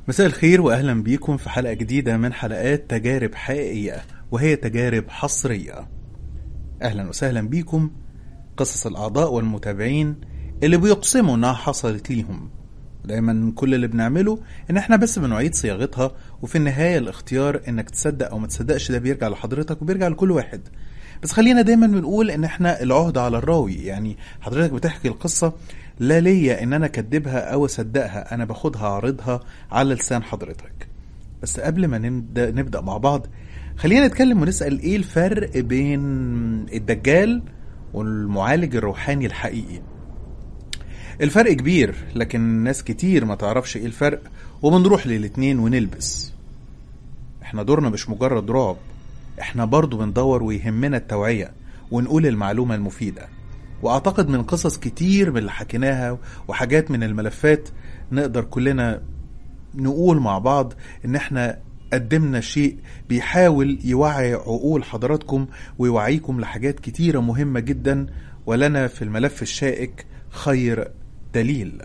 مساء الخير واهلا بيكم في حلقه جديده من حلقات تجارب حقيقيه وهي تجارب حصريه اهلا وسهلا بيكم قصص الاعضاء والمتابعين اللي بيقسموا انها حصلت ليهم دايما كل اللي بنعمله ان احنا بس بنعيد صياغتها وفي النهايه الاختيار انك تصدق او ما تصدقش ده بيرجع لحضرتك وبيرجع لكل واحد بس خلينا دايما بنقول ان احنا العهد على الراوي يعني حضرتك بتحكي القصه لا ليا ان انا اكدبها او اصدقها انا باخدها اعرضها على لسان حضرتك بس قبل ما نبدا نبدا مع بعض خلينا نتكلم ونسال ايه الفرق بين الدجال والمعالج الروحاني الحقيقي الفرق كبير لكن ناس كتير ما تعرفش ايه الفرق وبنروح للاتنين ونلبس احنا دورنا مش مجرد رعب احنا برضو بندور ويهمنا التوعية ونقول المعلومة المفيدة واعتقد من قصص كتير من اللي حكيناها وحاجات من الملفات نقدر كلنا نقول مع بعض ان احنا قدمنا شيء بيحاول يوعي عقول حضراتكم ويوعيكم لحاجات كتيرة مهمة جدا ولنا في الملف الشائك خير دليل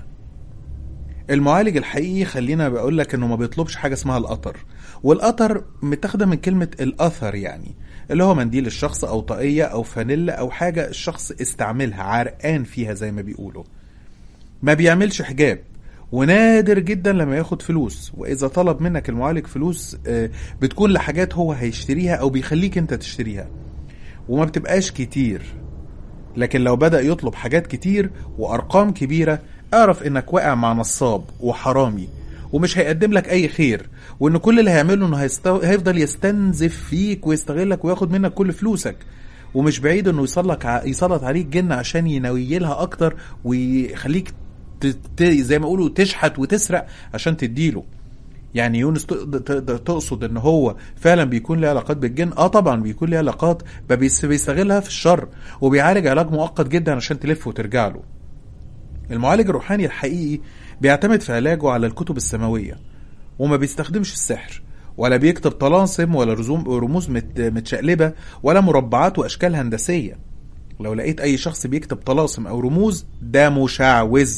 المعالج الحقيقي خلينا بقول لك انه ما بيطلبش حاجه اسمها القطر والقطر متاخده من كلمه الاثر يعني اللي هو منديل الشخص او طاقيه او فانيلا او حاجه الشخص استعملها عرقان فيها زي ما بيقولوا ما بيعملش حجاب ونادر جدا لما ياخد فلوس واذا طلب منك المعالج فلوس آه، بتكون لحاجات هو هيشتريها او بيخليك انت تشتريها وما بتبقاش كتير لكن لو بدأ يطلب حاجات كتير وأرقام كبيرة اعرف إنك واقع مع نصاب وحرامي ومش هيقدم لك أي خير وإن كل اللي هيعمله إنه هيستو... هيفضل يستنزف فيك ويستغلك وياخد منك كل فلوسك ومش بعيد إنه يسلط ع... يسلط عليك جن عشان ينويلها أكتر ويخليك ت... ت... زي ما يقولوا تشحت وتسرق عشان تديله يعني يونس تقدر تقدر تقصد ان هو فعلا بيكون له علاقات بالجن اه طبعا بيكون له علاقات بس بيستغلها في الشر وبيعالج علاج مؤقت جدا عشان تلف وترجع له المعالج الروحاني الحقيقي بيعتمد في علاجه على الكتب السماويه وما بيستخدمش السحر ولا بيكتب طلاسم ولا رزوم رموز مت- متشقلبه ولا مربعات واشكال هندسيه لو لقيت اي شخص بيكتب طلاسم او رموز ده مشعوذ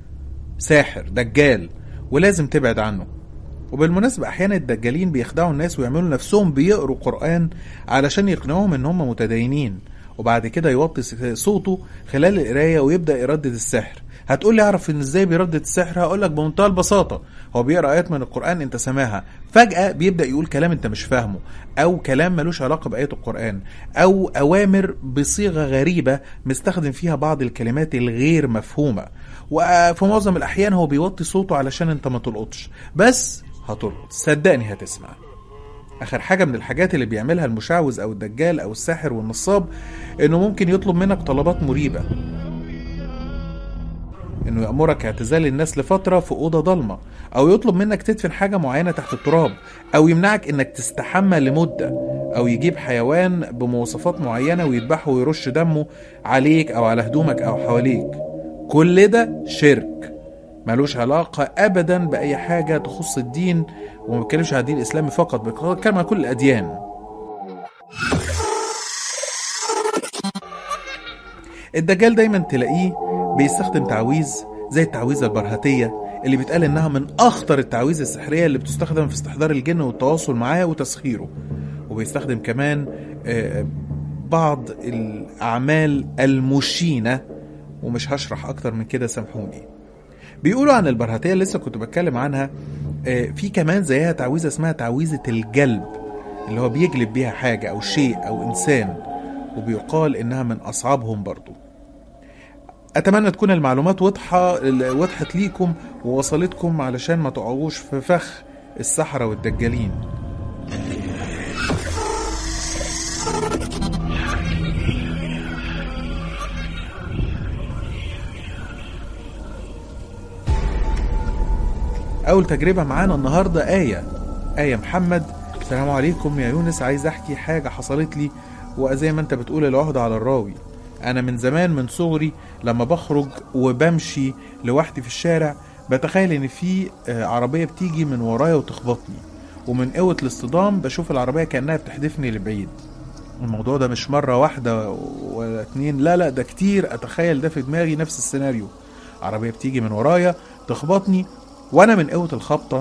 ساحر دجال ولازم تبعد عنه وبالمناسبة أحيانا الدجالين بيخدعوا الناس ويعملوا نفسهم بيقروا قرآن علشان يقنعوهم إن هم متدينين وبعد كده يوطي صوته خلال القراية ويبدأ يردد السحر هتقول لي اعرف ان ازاي بيردد السحر هقول لك بمنتهى البساطه هو بيقرا ايات من القران انت سامعها فجاه بيبدا يقول كلام انت مش فاهمه او كلام ملوش علاقه بايات القران او اوامر بصيغه غريبه مستخدم فيها بعض الكلمات الغير مفهومه وفي معظم الاحيان هو بيوطي صوته علشان انت ما تلقطش بس هتلقط صدقني هتسمع اخر حاجه من الحاجات اللي بيعملها المشعوذ او الدجال او الساحر والنصاب انه ممكن يطلب منك طلبات مريبه انه يامرك اعتزال الناس لفتره في اوضه ضلمه او يطلب منك تدفن حاجه معينه تحت التراب او يمنعك انك تستحمى لمده او يجيب حيوان بمواصفات معينه ويذبحه ويرش دمه عليك او على هدومك او حواليك كل ده شرك ملوش علاقة أبدا بأي حاجة تخص الدين وما بتكلمش عن الدين الإسلامي فقط بتكلم عن كل الأديان الدجال دايما تلاقيه بيستخدم تعويذ زي التعويذة البرهتية اللي بيتقال انها من اخطر التعويذ السحرية اللي بتستخدم في استحضار الجن والتواصل معاه وتسخيره وبيستخدم كمان آه، بعض الاعمال المشينة ومش هشرح اكتر من كده سامحوني بيقولوا عن البرهتية اللي لسه كنت بتكلم عنها آه، في كمان زيها تعويذة اسمها تعويذة الجلب اللي هو بيجلب بيها حاجة أو شيء أو إنسان وبيقال إنها من أصعبهم برضو أتمنى تكون المعلومات واضحة وضحت ليكم ووصلتكم علشان ما تقعوش في فخ السحرة والدجالين أول تجربة معانا النهاردة آية آية محمد السلام عليكم يا يونس عايز أحكي حاجة حصلت لي وزي ما أنت بتقول العهدة على الراوي أنا من زمان من صغري لما بخرج وبمشي لوحدي في الشارع بتخيل إن في آه، عربية بتيجي من ورايا وتخبطني ومن قوة الاصطدام بشوف العربية كأنها بتحدفني لبعيد الموضوع ده مش مرة واحدة ولا اتنين لا لا ده كتير أتخيل ده في دماغي نفس السيناريو عربية بتيجي من ورايا تخبطني وأنا من قوة الخبطة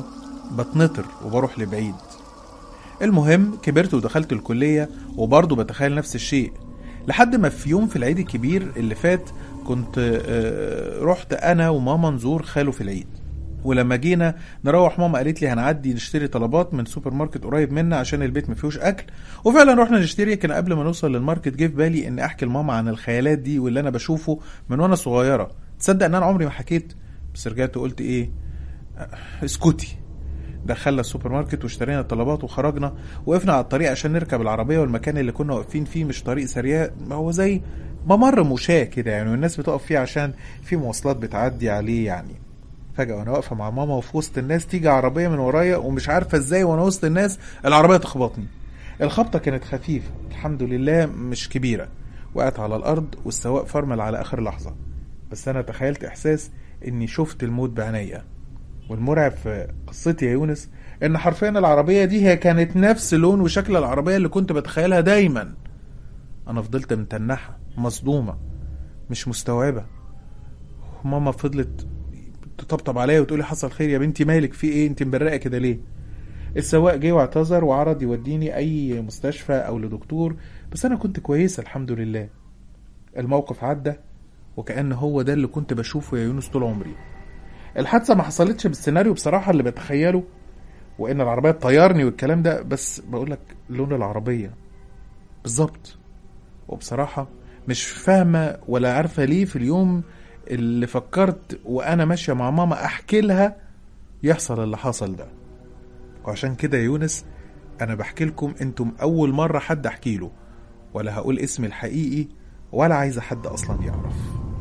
بتنطر وبروح لبعيد المهم كبرت ودخلت الكلية وبرضه بتخيل نفس الشيء لحد ما في يوم في العيد الكبير اللي فات كنت آه، رحت انا وماما نزور خاله في العيد ولما جينا نروح ماما قالت لي هنعدي نشتري طلبات من سوبر ماركت قريب منا عشان البيت ما فيهوش اكل وفعلا رحنا نشتري كان قبل ما نوصل للماركت جه في بالي ان احكي لماما عن الخيالات دي واللي انا بشوفه من وانا صغيره تصدق ان انا عمري ما حكيت بس رجعت وقلت ايه آه، اسكتي دخلنا السوبر ماركت واشترينا الطلبات وخرجنا وقفنا على الطريق عشان نركب العربيه والمكان اللي كنا واقفين فيه مش طريق سريع هو زي ممر مشاة كده يعني والناس بتقف فيه عشان في مواصلات بتعدي عليه يعني فجأة وانا واقفة مع ماما وفي وسط الناس تيجي عربية من ورايا ومش عارفة ازاي وانا وسط الناس العربية تخبطني الخبطة كانت خفيفة الحمد لله مش كبيرة وقعت على الأرض والسواق فرمل على آخر لحظة بس أنا تخيلت إحساس إني شفت الموت بعينيا والمرعب في قصتي يا يونس إن حرفيا العربية دي هي كانت نفس لون وشكل العربية اللي كنت بتخيلها دايما أنا فضلت متنحة مصدومة مش مستوعبة ماما فضلت تطبطب عليا وتقولي حصل خير يا بنتي مالك في ايه انت مبرقه كده ليه السواق جه واعتذر وعرض يوديني اي مستشفى او لدكتور بس انا كنت كويسه الحمد لله الموقف عدى وكأن هو ده اللي كنت بشوفه يا يونس طول عمري الحادثه ما حصلتش بالسيناريو بصراحه اللي بتخيله وان العربيه تطيرني والكلام ده بس بقول لك لون العربيه بالظبط وبصراحه مش فاهمه ولا عارفه ليه في اليوم اللي فكرت وانا ماشيه مع ماما احكي لها يحصل اللي حصل ده وعشان كده يا يونس انا بحكي لكم انتم اول مره حد احكي له ولا هقول اسمي الحقيقي ولا عايزه حد اصلا يعرف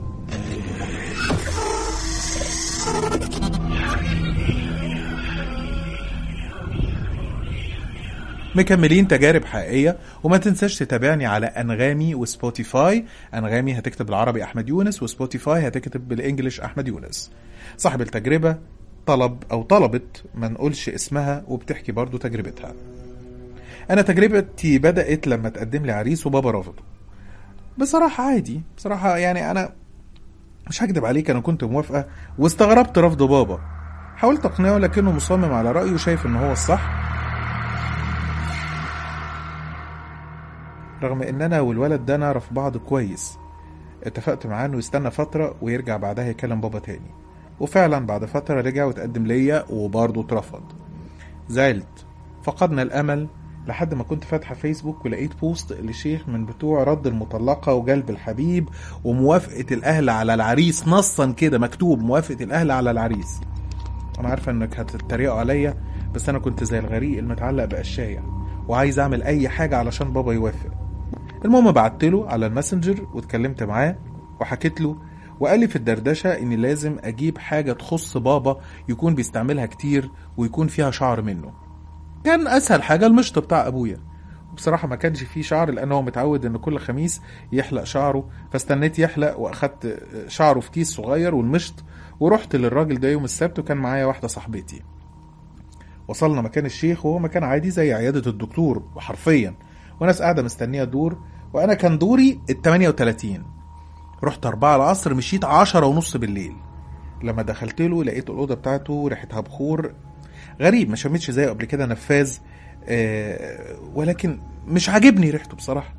مكملين تجارب حقيقية وما تنساش تتابعني على أنغامي وسبوتيفاي أنغامي هتكتب بالعربي أحمد يونس وسبوتيفاي هتكتب بالإنجليش أحمد يونس صاحب التجربة طلب أو طلبت ما نقولش اسمها وبتحكي برضو تجربتها أنا تجربتي بدأت لما تقدم لي عريس وبابا رفضه بصراحة عادي بصراحة يعني أنا مش هكدب عليك أنا كنت موافقة واستغربت رفض بابا حاولت أقنعه لكنه مصمم على رأيه وشايف إن هو الصح رغم ان انا والولد ده نعرف بعض كويس اتفقت معاه انه يستنى فترة ويرجع بعدها يكلم بابا تاني وفعلا بعد فترة رجع وتقدم ليا وبرضه اترفض زعلت فقدنا الامل لحد ما كنت فاتحة فيسبوك ولقيت بوست لشيخ من بتوع رد المطلقة وجلب الحبيب وموافقة الأهل على العريس نصا كده مكتوب موافقة الأهل على العريس أنا عارفة إنك هتتريقوا عليا بس أنا كنت زي الغريق المتعلق بقشاية وعايز أعمل أي حاجة علشان بابا يوافق المهم بعت له على الماسنجر واتكلمت معاه وحكيت له وقال لي في الدردشه اني لازم اجيب حاجه تخص بابا يكون بيستعملها كتير ويكون فيها شعر منه كان اسهل حاجه المشط بتاع ابويا وبصراحة ما كانش فيه شعر لأن هو متعود إن كل خميس يحلق شعره فاستنيت يحلق وأخدت شعره في كيس صغير والمشط ورحت للراجل ده يوم السبت وكان معايا واحدة صاحبتي وصلنا مكان الشيخ وهو مكان عادي زي عيادة الدكتور وحرفيا وناس قاعدة مستنية دور وأنا كان دوري ال 38 رحت أربعة العصر مشيت عشرة ونص بالليل لما دخلت له لقيت الأوضة بتاعته ريحتها بخور غريب ما شميتش زيه قبل كده نفاذ آه ولكن مش عاجبني ريحته بصراحة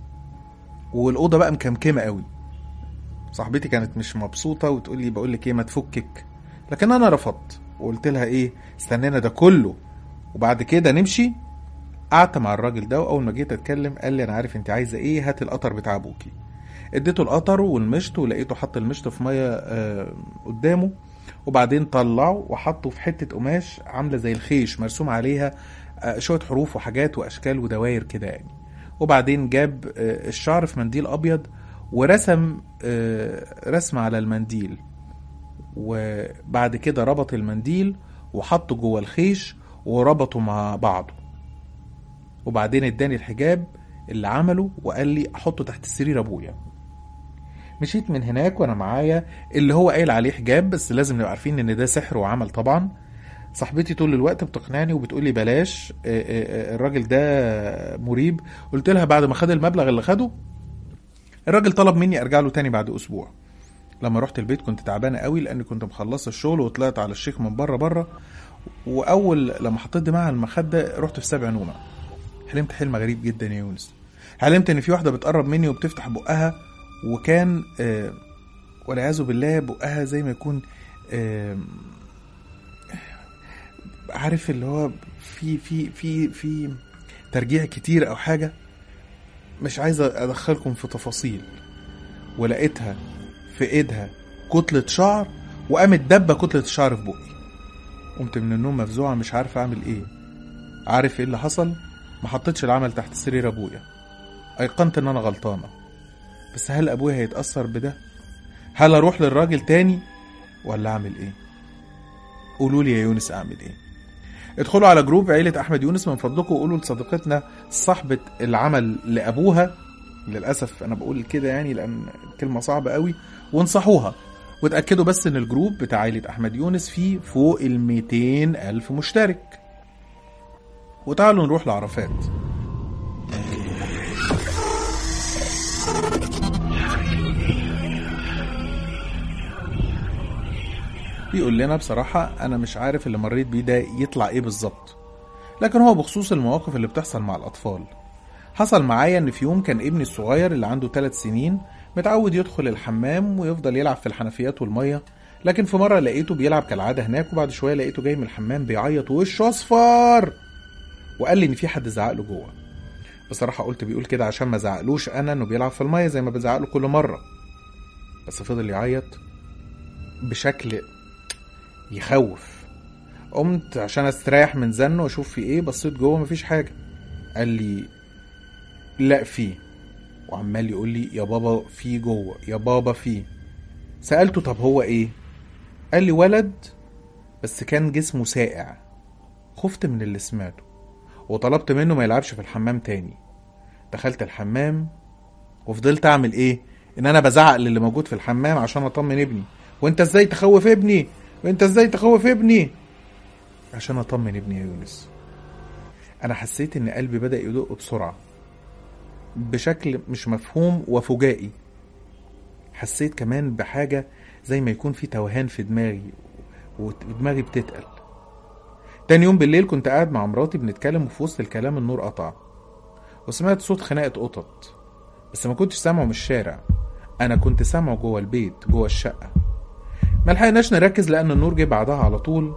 والأوضة بقى مكمكمة قوي صاحبتي كانت مش مبسوطة وتقول لي بقول لك ايه ما تفكك لكن أنا رفضت وقلت لها ايه استنينا ده كله وبعد كده نمشي قعدت مع الراجل ده واول ما جيت اتكلم قال لي انا عارف انت عايزه ايه هات القطر بتاع ابوكي اديته القطر والمشط ولقيته حط المشط في ميه آه قدامه وبعدين طلعه وحطه في حته قماش عامله زي الخيش مرسوم عليها آه شويه حروف وحاجات واشكال ودواير كده يعني وبعدين جاب آه الشعر في منديل ابيض ورسم آه رسمه على المنديل وبعد كده ربط المنديل وحطه جوه الخيش وربطه مع بعضه وبعدين اداني الحجاب اللي عمله وقال لي احطه تحت سرير ابويا مشيت من هناك وانا معايا اللي هو قايل عليه حجاب بس لازم نبقى عارفين ان ده سحر وعمل طبعا صاحبتي طول الوقت بتقنعني وبتقول لي بلاش الراجل ده مريب قلت لها بعد ما خد المبلغ اللي خده الراجل طلب مني ارجع له تاني بعد اسبوع لما رحت البيت كنت تعبانه قوي لاني كنت مخلصه الشغل وطلعت على الشيخ من بره بره واول لما حطيت دماغي على المخده رحت في سبع نومه حلمت حلم غريب جدا يا يونس حلمت ان في واحده بتقرب مني وبتفتح بقها وكان آه والعياذ بالله بقها زي ما يكون آه عارف اللي هو في في في في ترجيع كتير او حاجه مش عايز ادخلكم في تفاصيل ولقيتها في ايدها كتله شعر وقامت دبه كتله الشعر في بقي قمت من النوم مفزوعه مش عارف اعمل ايه عارف ايه اللي حصل ما حطيتش العمل تحت سرير ابويا ايقنت ان انا غلطانه بس هل ابويا هيتاثر بده هل اروح للراجل تاني ولا اعمل ايه قولوا لي يا يونس اعمل ايه ادخلوا على جروب عيلة أحمد يونس من فضلكم وقولوا لصديقتنا صاحبة العمل لأبوها للأسف أنا بقول كده يعني لأن كلمة صعبة قوي وانصحوها وتأكدوا بس إن الجروب بتاع عيلة أحمد يونس فيه فوق ال 200 ألف مشترك وتعالوا نروح لعرفات بيقول لنا بصراحة أنا مش عارف اللي مريت بيه ده يطلع إيه بالظبط لكن هو بخصوص المواقف اللي بتحصل مع الأطفال حصل معايا إن في يوم كان ابني الصغير اللي عنده 3 سنين متعود يدخل الحمام ويفضل يلعب في الحنفيات والمية لكن في مرة لقيته بيلعب كالعادة هناك وبعد شوية لقيته جاي من الحمام بيعيط ووشه أصفر وقال لي إن في حد زعق له جوه بصراحة قلت بيقول كده عشان ما زعقلوش أنا إنه بيلعب في المية زي ما بزعق له كل مرة بس فضل يعيط بشكل يخوف قمت عشان استريح من زنه واشوف في ايه بصيت جوه مفيش حاجه قال لي لا في وعمال يقول لي يا بابا في جوه يا بابا في سالته طب هو ايه قال لي ولد بس كان جسمه ساقع خفت من اللي سمعته وطلبت منه ما يلعبش في الحمام تاني دخلت الحمام وفضلت اعمل ايه ان انا بزعق للي موجود في الحمام عشان اطمن ابني وانت ازاي تخوف ابني وانت ازاي تخوف ابني عشان اطمن ابني يا يونس انا حسيت ان قلبي بدا يدق بسرعه بشكل مش مفهوم وفجائي حسيت كمان بحاجه زي ما يكون في توهان في دماغي ودماغي بتتقل تاني يوم بالليل كنت قاعد مع مراتي بنتكلم وفي وسط الكلام النور قطع وسمعت صوت خناقه قطط بس ما كنتش سامعه من الشارع انا كنت سامعه جوه البيت جوه الشقه ما لحقناش نركز لان النور جه بعدها على طول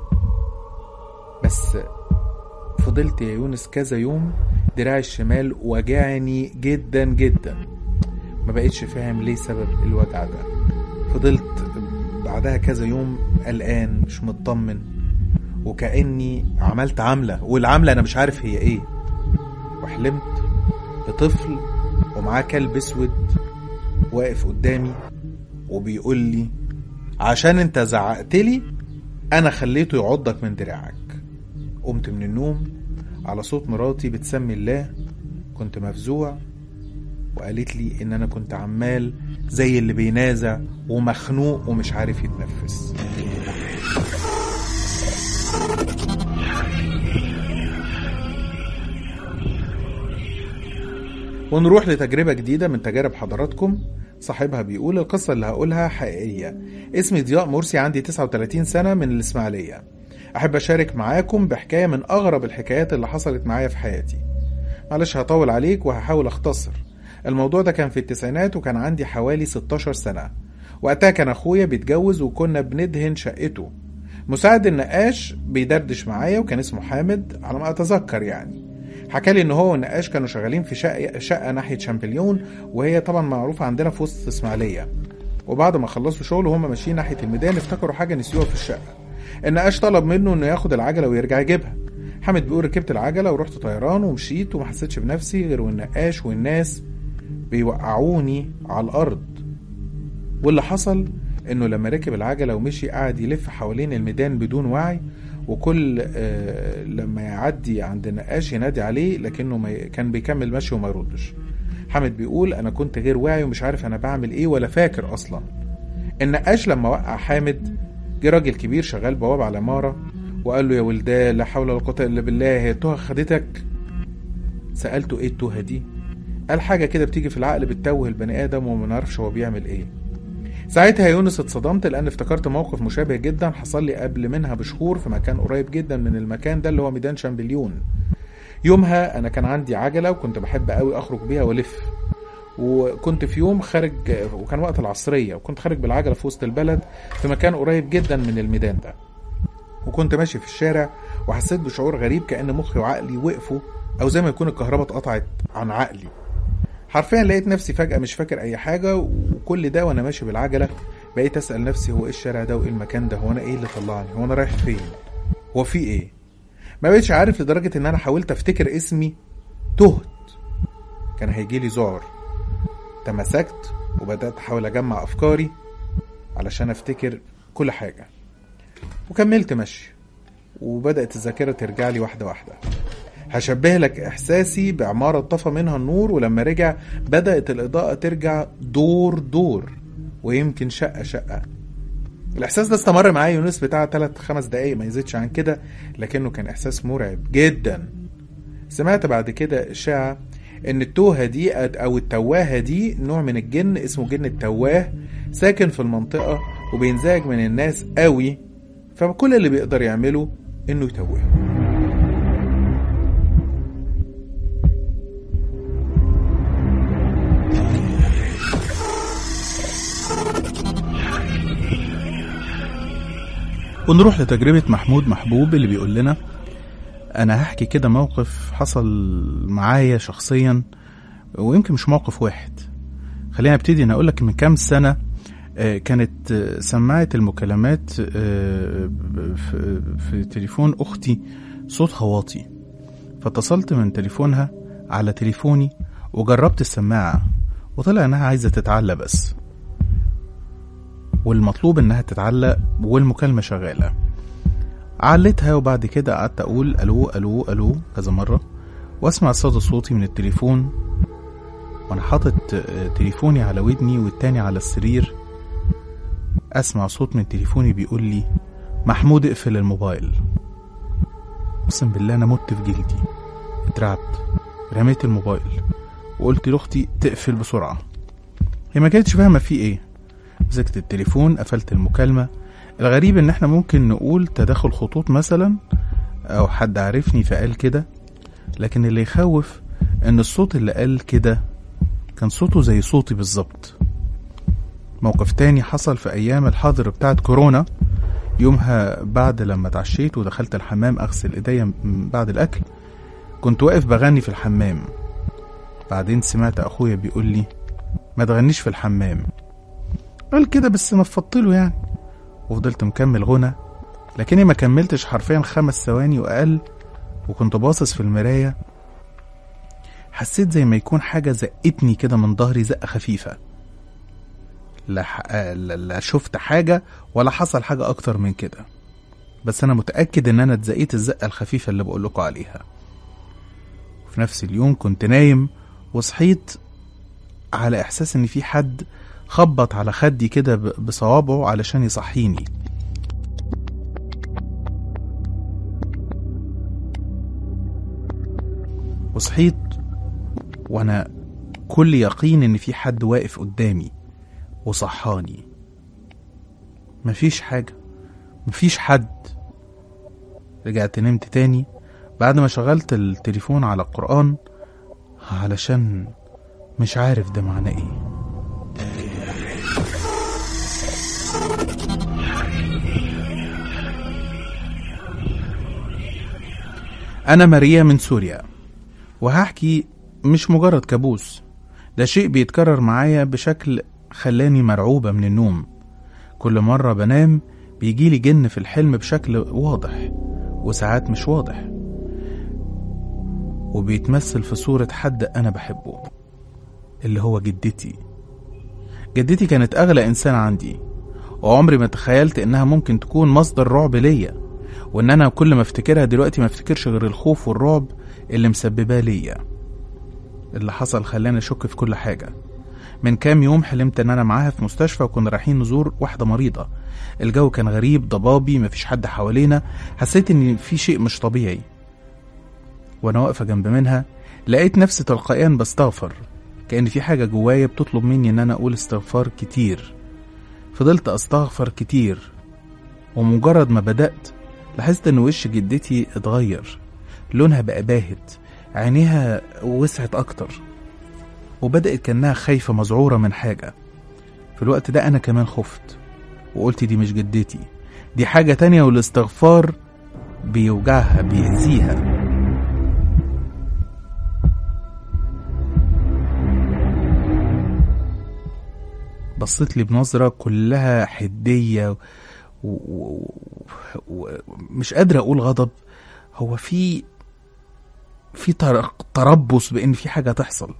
بس فضلت يا يونس كذا يوم دراعي الشمال وجعني جدا جدا ما بقتش فاهم ليه سبب الوجع ده فضلت بعدها كذا يوم قلقان مش مطمن وكأني عملت عملة والعملة أنا مش عارف هي إيه وحلمت بطفل ومعاه كلب أسود واقف قدامي وبيقول لي عشان انت زعقت لي انا خليته يعضك من دراعك قمت من النوم على صوت مراتي بتسمي الله كنت مفزوع وقالت لي ان انا كنت عمال زي اللي بينازع ومخنوق ومش عارف يتنفس ونروح لتجربة جديدة من تجارب حضراتكم صاحبها بيقول القصة اللي هقولها حقيقية اسمي ضياء مرسي عندي 39 سنة من الإسماعيلية أحب أشارك معاكم بحكاية من أغرب الحكايات اللي حصلت معايا في حياتي معلش هطول عليك وهحاول أختصر الموضوع ده كان في التسعينات وكان عندي حوالي 16 سنة وقتها كان أخويا بيتجوز وكنا بندهن شقته مساعد النقاش بيدردش معايا وكان اسمه حامد على ما أتذكر يعني حكى لي ان هو والنقاش كانوا شغالين في شقه شقه ناحيه شامبليون وهي طبعا معروفه عندنا في وسط اسماعيليه وبعد ما خلصوا شغل وهم ماشيين ناحيه الميدان افتكروا حاجه نسيوها في الشقه النقاش طلب منه انه ياخد العجله ويرجع يجيبها حامد بيقول ركبت العجله ورحت طيران ومشيت وما حسيتش بنفسي غير والنقاش والناس بيوقعوني على الارض واللي حصل انه لما ركب العجله ومشي قعد يلف حوالين الميدان بدون وعي وكل آه لما يعدي عند النقاش ينادي عليه لكنه ما كان بيكمل مشي وما يردش حامد بيقول انا كنت غير واعي ومش عارف انا بعمل ايه ولا فاكر اصلا النقاش لما وقع حامد جه راجل كبير شغال بواب على العمارة وقال له يا ولدان لا حول ولا قوة إلا بالله هي التوهة خدتك سألته إيه التوهة دي قال حاجة كده بتيجي في العقل بتتوه البني آدم وما نعرفش هو بيعمل إيه ساعتها يا يونس اتصدمت لان افتكرت موقف مشابه جدا حصل لي قبل منها بشهور في مكان قريب جدا من المكان ده اللي هو ميدان شامبليون يومها انا كان عندي عجله وكنت بحب قوي اخرج بيها والف وكنت في يوم خارج وكان وقت العصريه وكنت خارج بالعجله في وسط البلد في مكان قريب جدا من الميدان ده وكنت ماشي في الشارع وحسيت بشعور غريب كأن مخي وعقلي وقفوا أو زي ما يكون الكهرباء اتقطعت عن عقلي حرفيا لقيت نفسي فجأة مش فاكر أي حاجة وكل ده وأنا ماشي بالعجلة بقيت أسأل نفسي هو إيه الشارع ده وإيه المكان ده هو أنا إيه اللي طلعني هو أنا رايح فين هو في إيه ما بقتش عارف لدرجة إن أنا حاولت أفتكر اسمي تهت كان هيجيلي ذعر تمسكت وبدأت أحاول أجمع أفكاري علشان أفتكر كل حاجة وكملت مشي وبدأت الذاكرة ترجع لي واحدة واحدة هشبه لك إحساسي بعمارة طفى منها النور ولما رجع بدأت الإضاءة ترجع دور دور ويمكن شقة شقة الإحساس ده استمر معايا يونس بتاع 3 خمس دقايق ما يزيدش عن كده لكنه كان إحساس مرعب جدا سمعت بعد كده إشاعة إن التوهة دي أو التواهة دي نوع من الجن اسمه جن التواه ساكن في المنطقة وبينزعج من الناس قوي فكل اللي بيقدر يعمله إنه يتوهه ونروح لتجربة محمود محبوب اللي بيقول لنا أنا هحكي كده موقف حصل معايا شخصيا ويمكن مش موقف واحد خلينا ابتدي أنا أقولك من كام سنة آه، كانت آه، سماعة المكالمات آه، في- في تليفون أختي صوتها واطي فاتصلت من تليفونها على تليفوني وجربت السماعة وطلع إنها عايزة تتعلق بس والمطلوب انها تتعلق والمكالمة شغالة علتها وبعد كده قعدت اقول الو الو الو كذا مرة واسمع صدى صوتي من التليفون وانا حاطط آه، تليفوني على ودني والتاني على السرير اسمع صوت من تليفوني بيقول لي محمود اقفل الموبايل اقسم بالله انا مت في جلدي اترعبت رميت الموبايل وقلت لاختي تقفل بسرعة هي ما كانتش فاهمة في ايه مسكت التليفون قفلت المكالمة الغريب ان احنا ممكن نقول تداخل خطوط مثلا او حد عارفني فقال كده لكن اللي يخوف ان الصوت اللي قال كده كان صوته زي صوتي بالظبط موقف تاني حصل في ايام الحظر بتاعت كورونا يومها بعد لما اتعشيت ودخلت الحمام اغسل ايديا م- بعد الاكل كنت واقف بغني في الحمام بعدين سمعت اخويا بيقول لي ما تغنيش في الحمام قال كده بس نفضت له يعني وفضلت مكمل غنى لكني ما كملتش حرفيا خمس ثواني واقل وكنت باصص في المراية حسيت زي ما يكون حاجة زقتني كده من ظهري زقة خفيفة لا, ح... لا لا شفت حاجة ولا حصل حاجة أكتر من كده بس أنا متأكد إن أنا اتزقيت الزقة الخفيفة اللي بقولكوا عليها وفي نفس اليوم كنت نايم وصحيت على إحساس إن في حد خبط على خدي كده ب- بصوابعه علشان يصحيني وصحيت وانا كل يقين ان في حد واقف قدامي وصحاني مفيش حاجة مفيش حد رجعت نمت تاني بعد ما شغلت التليفون على القرآن علشان مش عارف ده معناه ايه أنا ماريا من سوريا وهحكي مش مجرد كابوس ده شيء بيتكرر معايا بشكل خلاني مرعوبة من النوم كل مرة بنام بيجيلي جن في الحلم بشكل واضح وساعات مش واضح وبيتمثل في صورة حد أنا بحبه اللي هو جدتي جدتي كانت أغلى إنسان عندي وعمري ما تخيلت إنها ممكن تكون مصدر رعب ليا وإن أنا كل ما أفتكرها دلوقتي ما أفتكرش غير الخوف والرعب اللي مسبباه ليا اللي حصل خلاني أشك في كل حاجة من كام يوم حلمت إن أنا معاها في مستشفى وكنا رايحين نزور واحدة مريضة الجو كان غريب ضبابي مفيش حد حوالينا حسيت إن في شيء مش طبيعي وأنا واقفة جنب منها لقيت نفسي تلقائيا بستغفر كأن في حاجة جوايا بتطلب مني إن أنا أقول استغفار كتير فضلت أستغفر كتير ومجرد ما بدأت لاحظت إن وش جدتي اتغير لونها بقى باهت عينيها وسعت أكتر وبدأت كأنها خايفة مذعورة من حاجة في الوقت ده أنا كمان خفت وقلت دي مش جدتي دي حاجة تانية والاستغفار بيوجعها بيأذيها بصيت لي بنظرة كلها حدية ومش قادر أقول غضب هو في في تر- تربص بإن في حاجة تحصل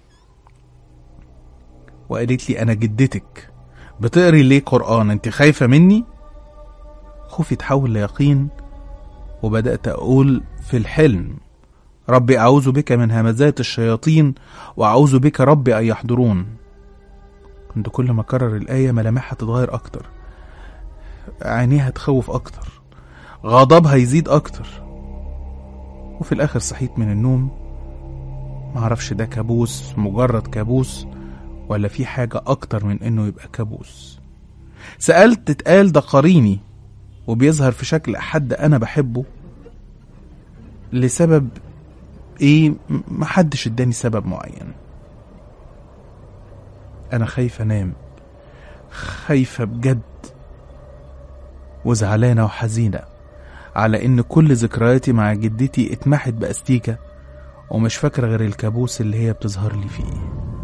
وقالت لي أنا جدتك بتقري ليه قرآن أنت خايفة مني خوفي تحول ليقين وبدأت أقول في الحلم ربي أعوذ بك من همزات الشياطين وأعوذ بك ربي أن يحضرون كنت كل ما أكرر الآية ملامحها تتغير أكتر عينيها تخوف أكتر غضبها يزيد أكتر وفي الآخر صحيت من النوم معرفش ده كابوس مجرد كابوس ولا في حاجة أكتر من إنه يبقى كابوس سألت اتقال ده قريني وبيظهر في شكل حد أنا بحبه لسبب إيه م- محدش اداني سبب معين أنا خايفة أنام خايفة بجد وزعلانة وحزينة على إن كل ذكرياتي مع جدتي اتمحت بأستيكة ومش فاكرة غير الكابوس اللي هي بتظهر لي فيه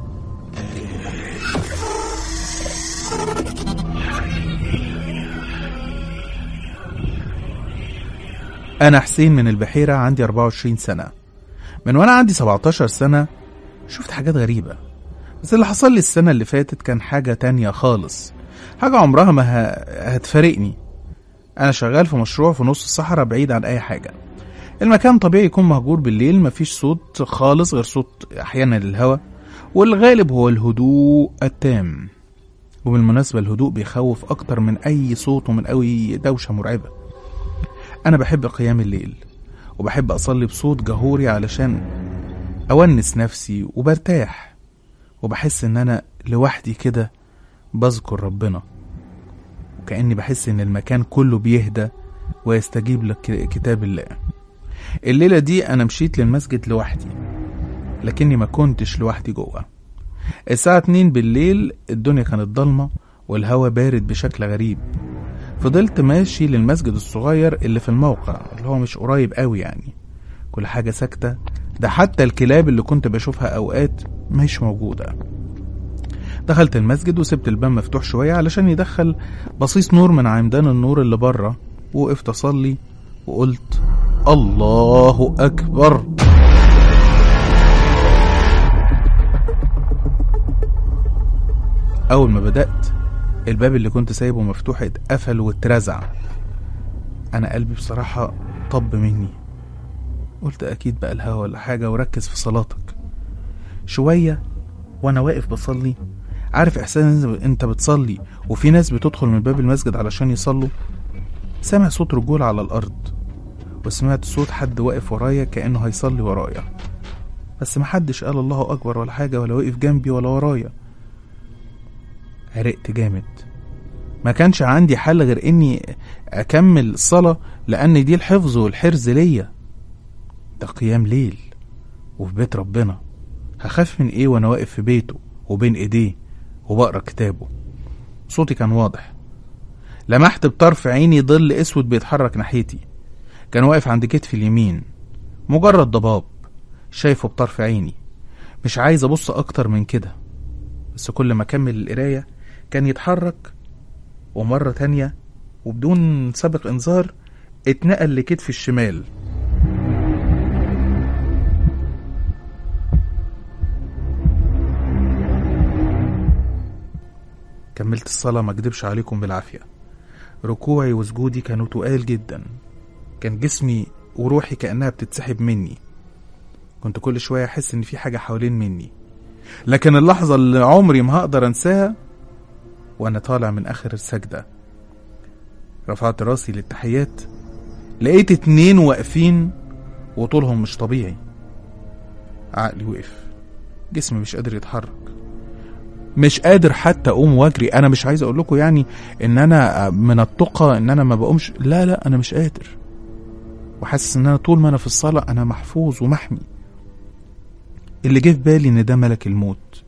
أنا حسين من البحيرة عندي 24 سنة من وأنا عندي 17 سنة شفت حاجات غريبة بس اللي حصل لي السنة اللي فاتت كان حاجة تانية خالص حاجة عمرها ما ه... هتفارقني أنا شغال في مشروع في نص الصحراء بعيد عن أي حاجة المكان طبيعي يكون مهجور بالليل مفيش صوت خالص غير صوت أحيانا الهواء والغالب هو الهدوء التام وبالمناسبة الهدوء بيخوف أكتر من أي صوت ومن أي دوشة مرعبة أنا بحب قيام الليل وبحب أصلي بصوت جهوري علشان أونس نفسي وبرتاح وبحس إن أنا لوحدي كده بذكر ربنا وكأني بحس إن المكان كله بيهدى ويستجيب لكتاب الله الليلة دي أنا مشيت للمسجد لوحدي لكني ما كنتش لوحدي جوه الساعة اتنين بالليل الدنيا كانت ضلمة والهوا بارد بشكل غريب فضلت ماشي للمسجد الصغير اللي في الموقع اللي هو مش قريب قوي يعني كل حاجة ساكتة ده حتى الكلاب اللي كنت بشوفها أوقات مش موجودة دخلت المسجد وسبت الباب مفتوح شوية علشان يدخل بصيص نور من عمدان النور اللي بره وقفت أصلي وقلت الله أكبر أول ما بدأت الباب اللي كنت سايبه مفتوح اتقفل واترزع أنا قلبي بصراحة طب مني قلت أكيد بقى الهوا ولا حاجة وركز في صلاتك شوية وأنا واقف بصلي عارف إحساس إن أنت بتصلي وفي ناس بتدخل من باب المسجد علشان يصلوا سامع صوت رجول على الأرض وسمعت صوت حد واقف ورايا كأنه هيصلي ورايا بس محدش قال الله أكبر ولا حاجة ولا وقف جنبي ولا ورايا عرقت جامد ما كانش عندي حل غير اني اكمل الصلاة لان دي الحفظ والحرز ليا ده قيام ليل وفي بيت ربنا هخاف من ايه وانا واقف في بيته وبين ايديه وبقرا كتابه صوتي كان واضح لمحت بطرف عيني ظل اسود بيتحرك ناحيتي كان واقف عند كتفي اليمين مجرد ضباب شايفه بطرف عيني مش عايز ابص اكتر من كده بس كل ما اكمل القرايه كان يتحرك ومرة تانية وبدون سابق انذار اتنقل لكتفي الشمال كملت الصلاة ما اكدبش عليكم بالعافية ركوعي وسجودي كانوا تقال جدا كان جسمي وروحي كأنها بتتسحب مني كنت كل شوية أحس إن في حاجة حوالين مني لكن اللحظة اللي عمري ما هقدر أنساها وأنا طالع من آخر السجدة رفعت راسي للتحيات لقيت اتنين واقفين وطولهم مش طبيعي عقلي وقف جسمي مش قادر يتحرك مش قادر حتى اقوم واجري انا مش عايز اقول لكم يعني ان انا من التقى ان انا ما بقومش لا لا انا مش قادر وحاسس ان انا طول ما انا في الصلاه انا محفوظ ومحمي اللي جه في بالي ان ده ملك الموت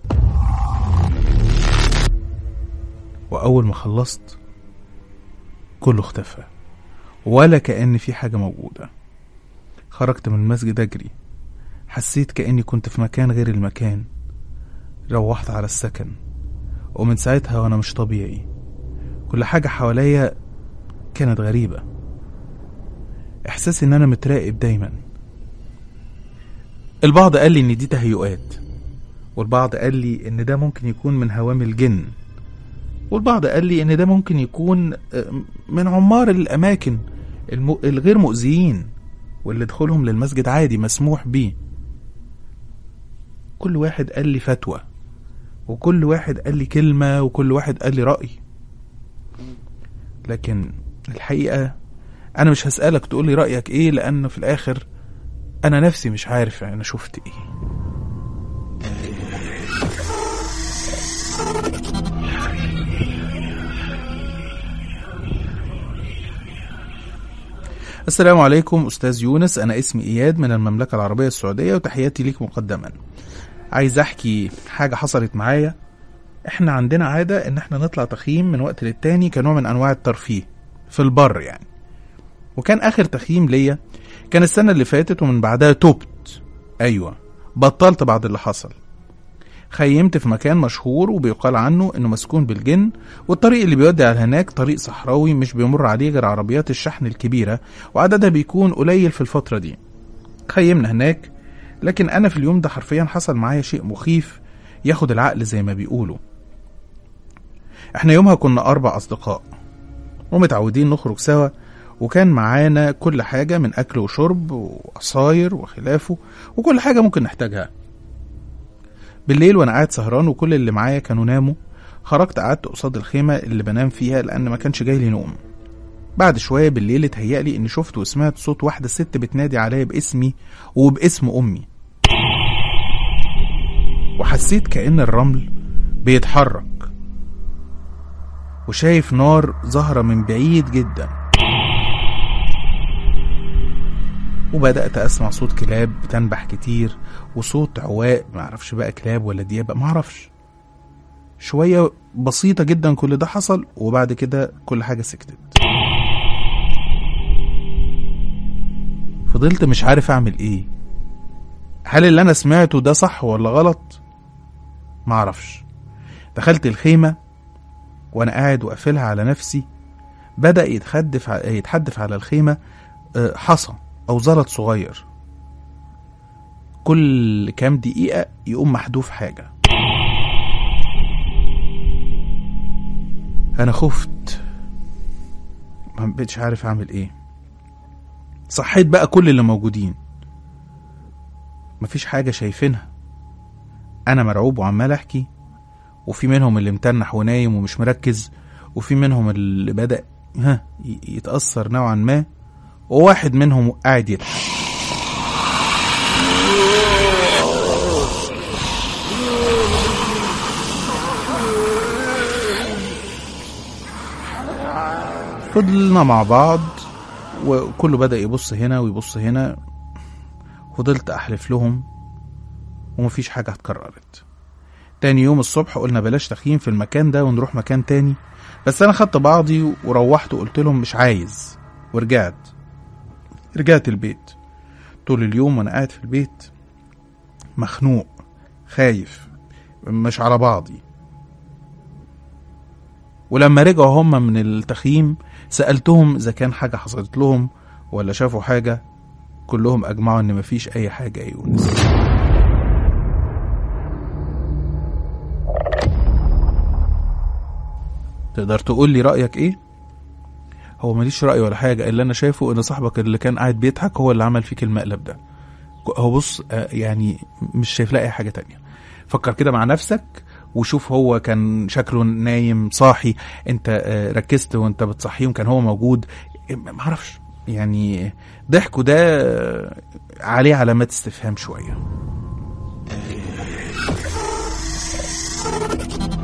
واول ما خلصت كله اختفى ولا كأن في حاجة موجودة خرجت من المسجد أجري حسيت كأني كنت في مكان غير المكان روحت على السكن ومن ساعتها وأنا مش طبيعي كل حاجة حواليا كانت غريبة إحساس إن أنا متراقب دايما البعض قال لي إن دي تهيؤات والبعض قال لي إن ده ممكن يكون من هوام الجن والبعض قال لي إن ده ممكن يكون من عمار الأماكن الم... الغير مؤذيين واللي دخولهم للمسجد عادي مسموح بيه كل واحد قال لي فتوى وكل واحد قال لي كلمة وكل واحد قال لي رأي لكن الحقيقة أنا مش هسألك تقول لي رأيك إيه لأن في الآخر أنا نفسي مش عارف أنا شفت إيه السلام عليكم أستاذ يونس أنا اسمي إياد من المملكة العربية السعودية وتحياتي ليك مقدما عايز أحكي حاجة حصلت معايا إحنا عندنا عادة إن إحنا نطلع تخييم من وقت للتاني كنوع من أنواع الترفيه في البر يعني وكان آخر تخييم ليا كان السنة اللي فاتت ومن بعدها تبت أيوة بطلت بعد اللي حصل خيمت في مكان مشهور وبيقال عنه انه مسكون بالجن والطريق اللي بيودي على هناك طريق صحراوي مش بيمر عليه غير عربيات الشحن الكبيرة وعددها بيكون قليل في الفترة دي خيمنا هناك لكن انا في اليوم ده حرفيا حصل معايا شيء مخيف ياخد العقل زي ما بيقولوا احنا يومها كنا اربع اصدقاء ومتعودين نخرج سوا وكان معانا كل حاجة من أكل وشرب وعصاير وخلافه وكل حاجة ممكن نحتاجها بالليل وانا قاعد سهران وكل اللي معايا كانوا ناموا خرجت قعدت قصاد الخيمة اللي بنام فيها لأن ما كانش جاي لي نوم بعد شوية بالليل اتهيألي إني شفت وسمعت صوت واحدة ست بتنادي عليا باسمي وباسم أمي وحسيت كأن الرمل بيتحرك وشايف نار ظاهرة من بعيد جدا وبدأت أسمع صوت كلاب بتنبح كتير وصوت عواء معرفش بقى كلاب ولا ديابة معرفش شوية بسيطة جدا كل ده حصل وبعد كده كل حاجة سكتت فضلت مش عارف أعمل إيه هل اللي أنا سمعته ده صح ولا غلط معرفش دخلت الخيمة وأنا قاعد وقافلها على نفسي بدأ يتحدف يتحدف على الخيمة حصى أو زلط صغير كل كام دقيقة يقوم محذوف حاجة أنا خفت ما بقتش عارف أعمل إيه صحيت بقى كل اللي موجودين مفيش حاجة شايفينها أنا مرعوب وعمال أحكي وفي منهم اللي متنح ونايم ومش مركز وفي منهم اللي بدأ ها يتأثر نوعا ما وواحد منهم قاعد يضحك فضلنا مع بعض وكله بدأ يبص هنا ويبص هنا فضلت أحلف لهم ومفيش حاجة اتكررت تاني يوم الصبح قلنا بلاش تخييم في المكان ده ونروح مكان تاني بس أنا خدت بعضي وروحت وقلت لهم مش عايز ورجعت رجعت البيت طول اليوم وأنا قاعد في البيت مخنوق خايف مش على بعضي ولما رجعوا هم من التخييم سألتهم إذا كان حاجة حصلت لهم ولا شافوا حاجة كلهم أجمعوا إن مفيش أي حاجة يا يونس تقدر تقول لي رأيك إيه؟ هو ماليش رأي ولا حاجة اللي أنا شايفه إن صاحبك اللي كان قاعد بيضحك هو اللي عمل فيك المقلب ده هو بص يعني مش شايف لها أي حاجة تانية فكر كده مع نفسك وشوف هو كان شكله نايم صاحي انت ركزت وانت بتصحيهم كان هو موجود معرفش يعني ضحكه ده عليه علامات استفهام شويه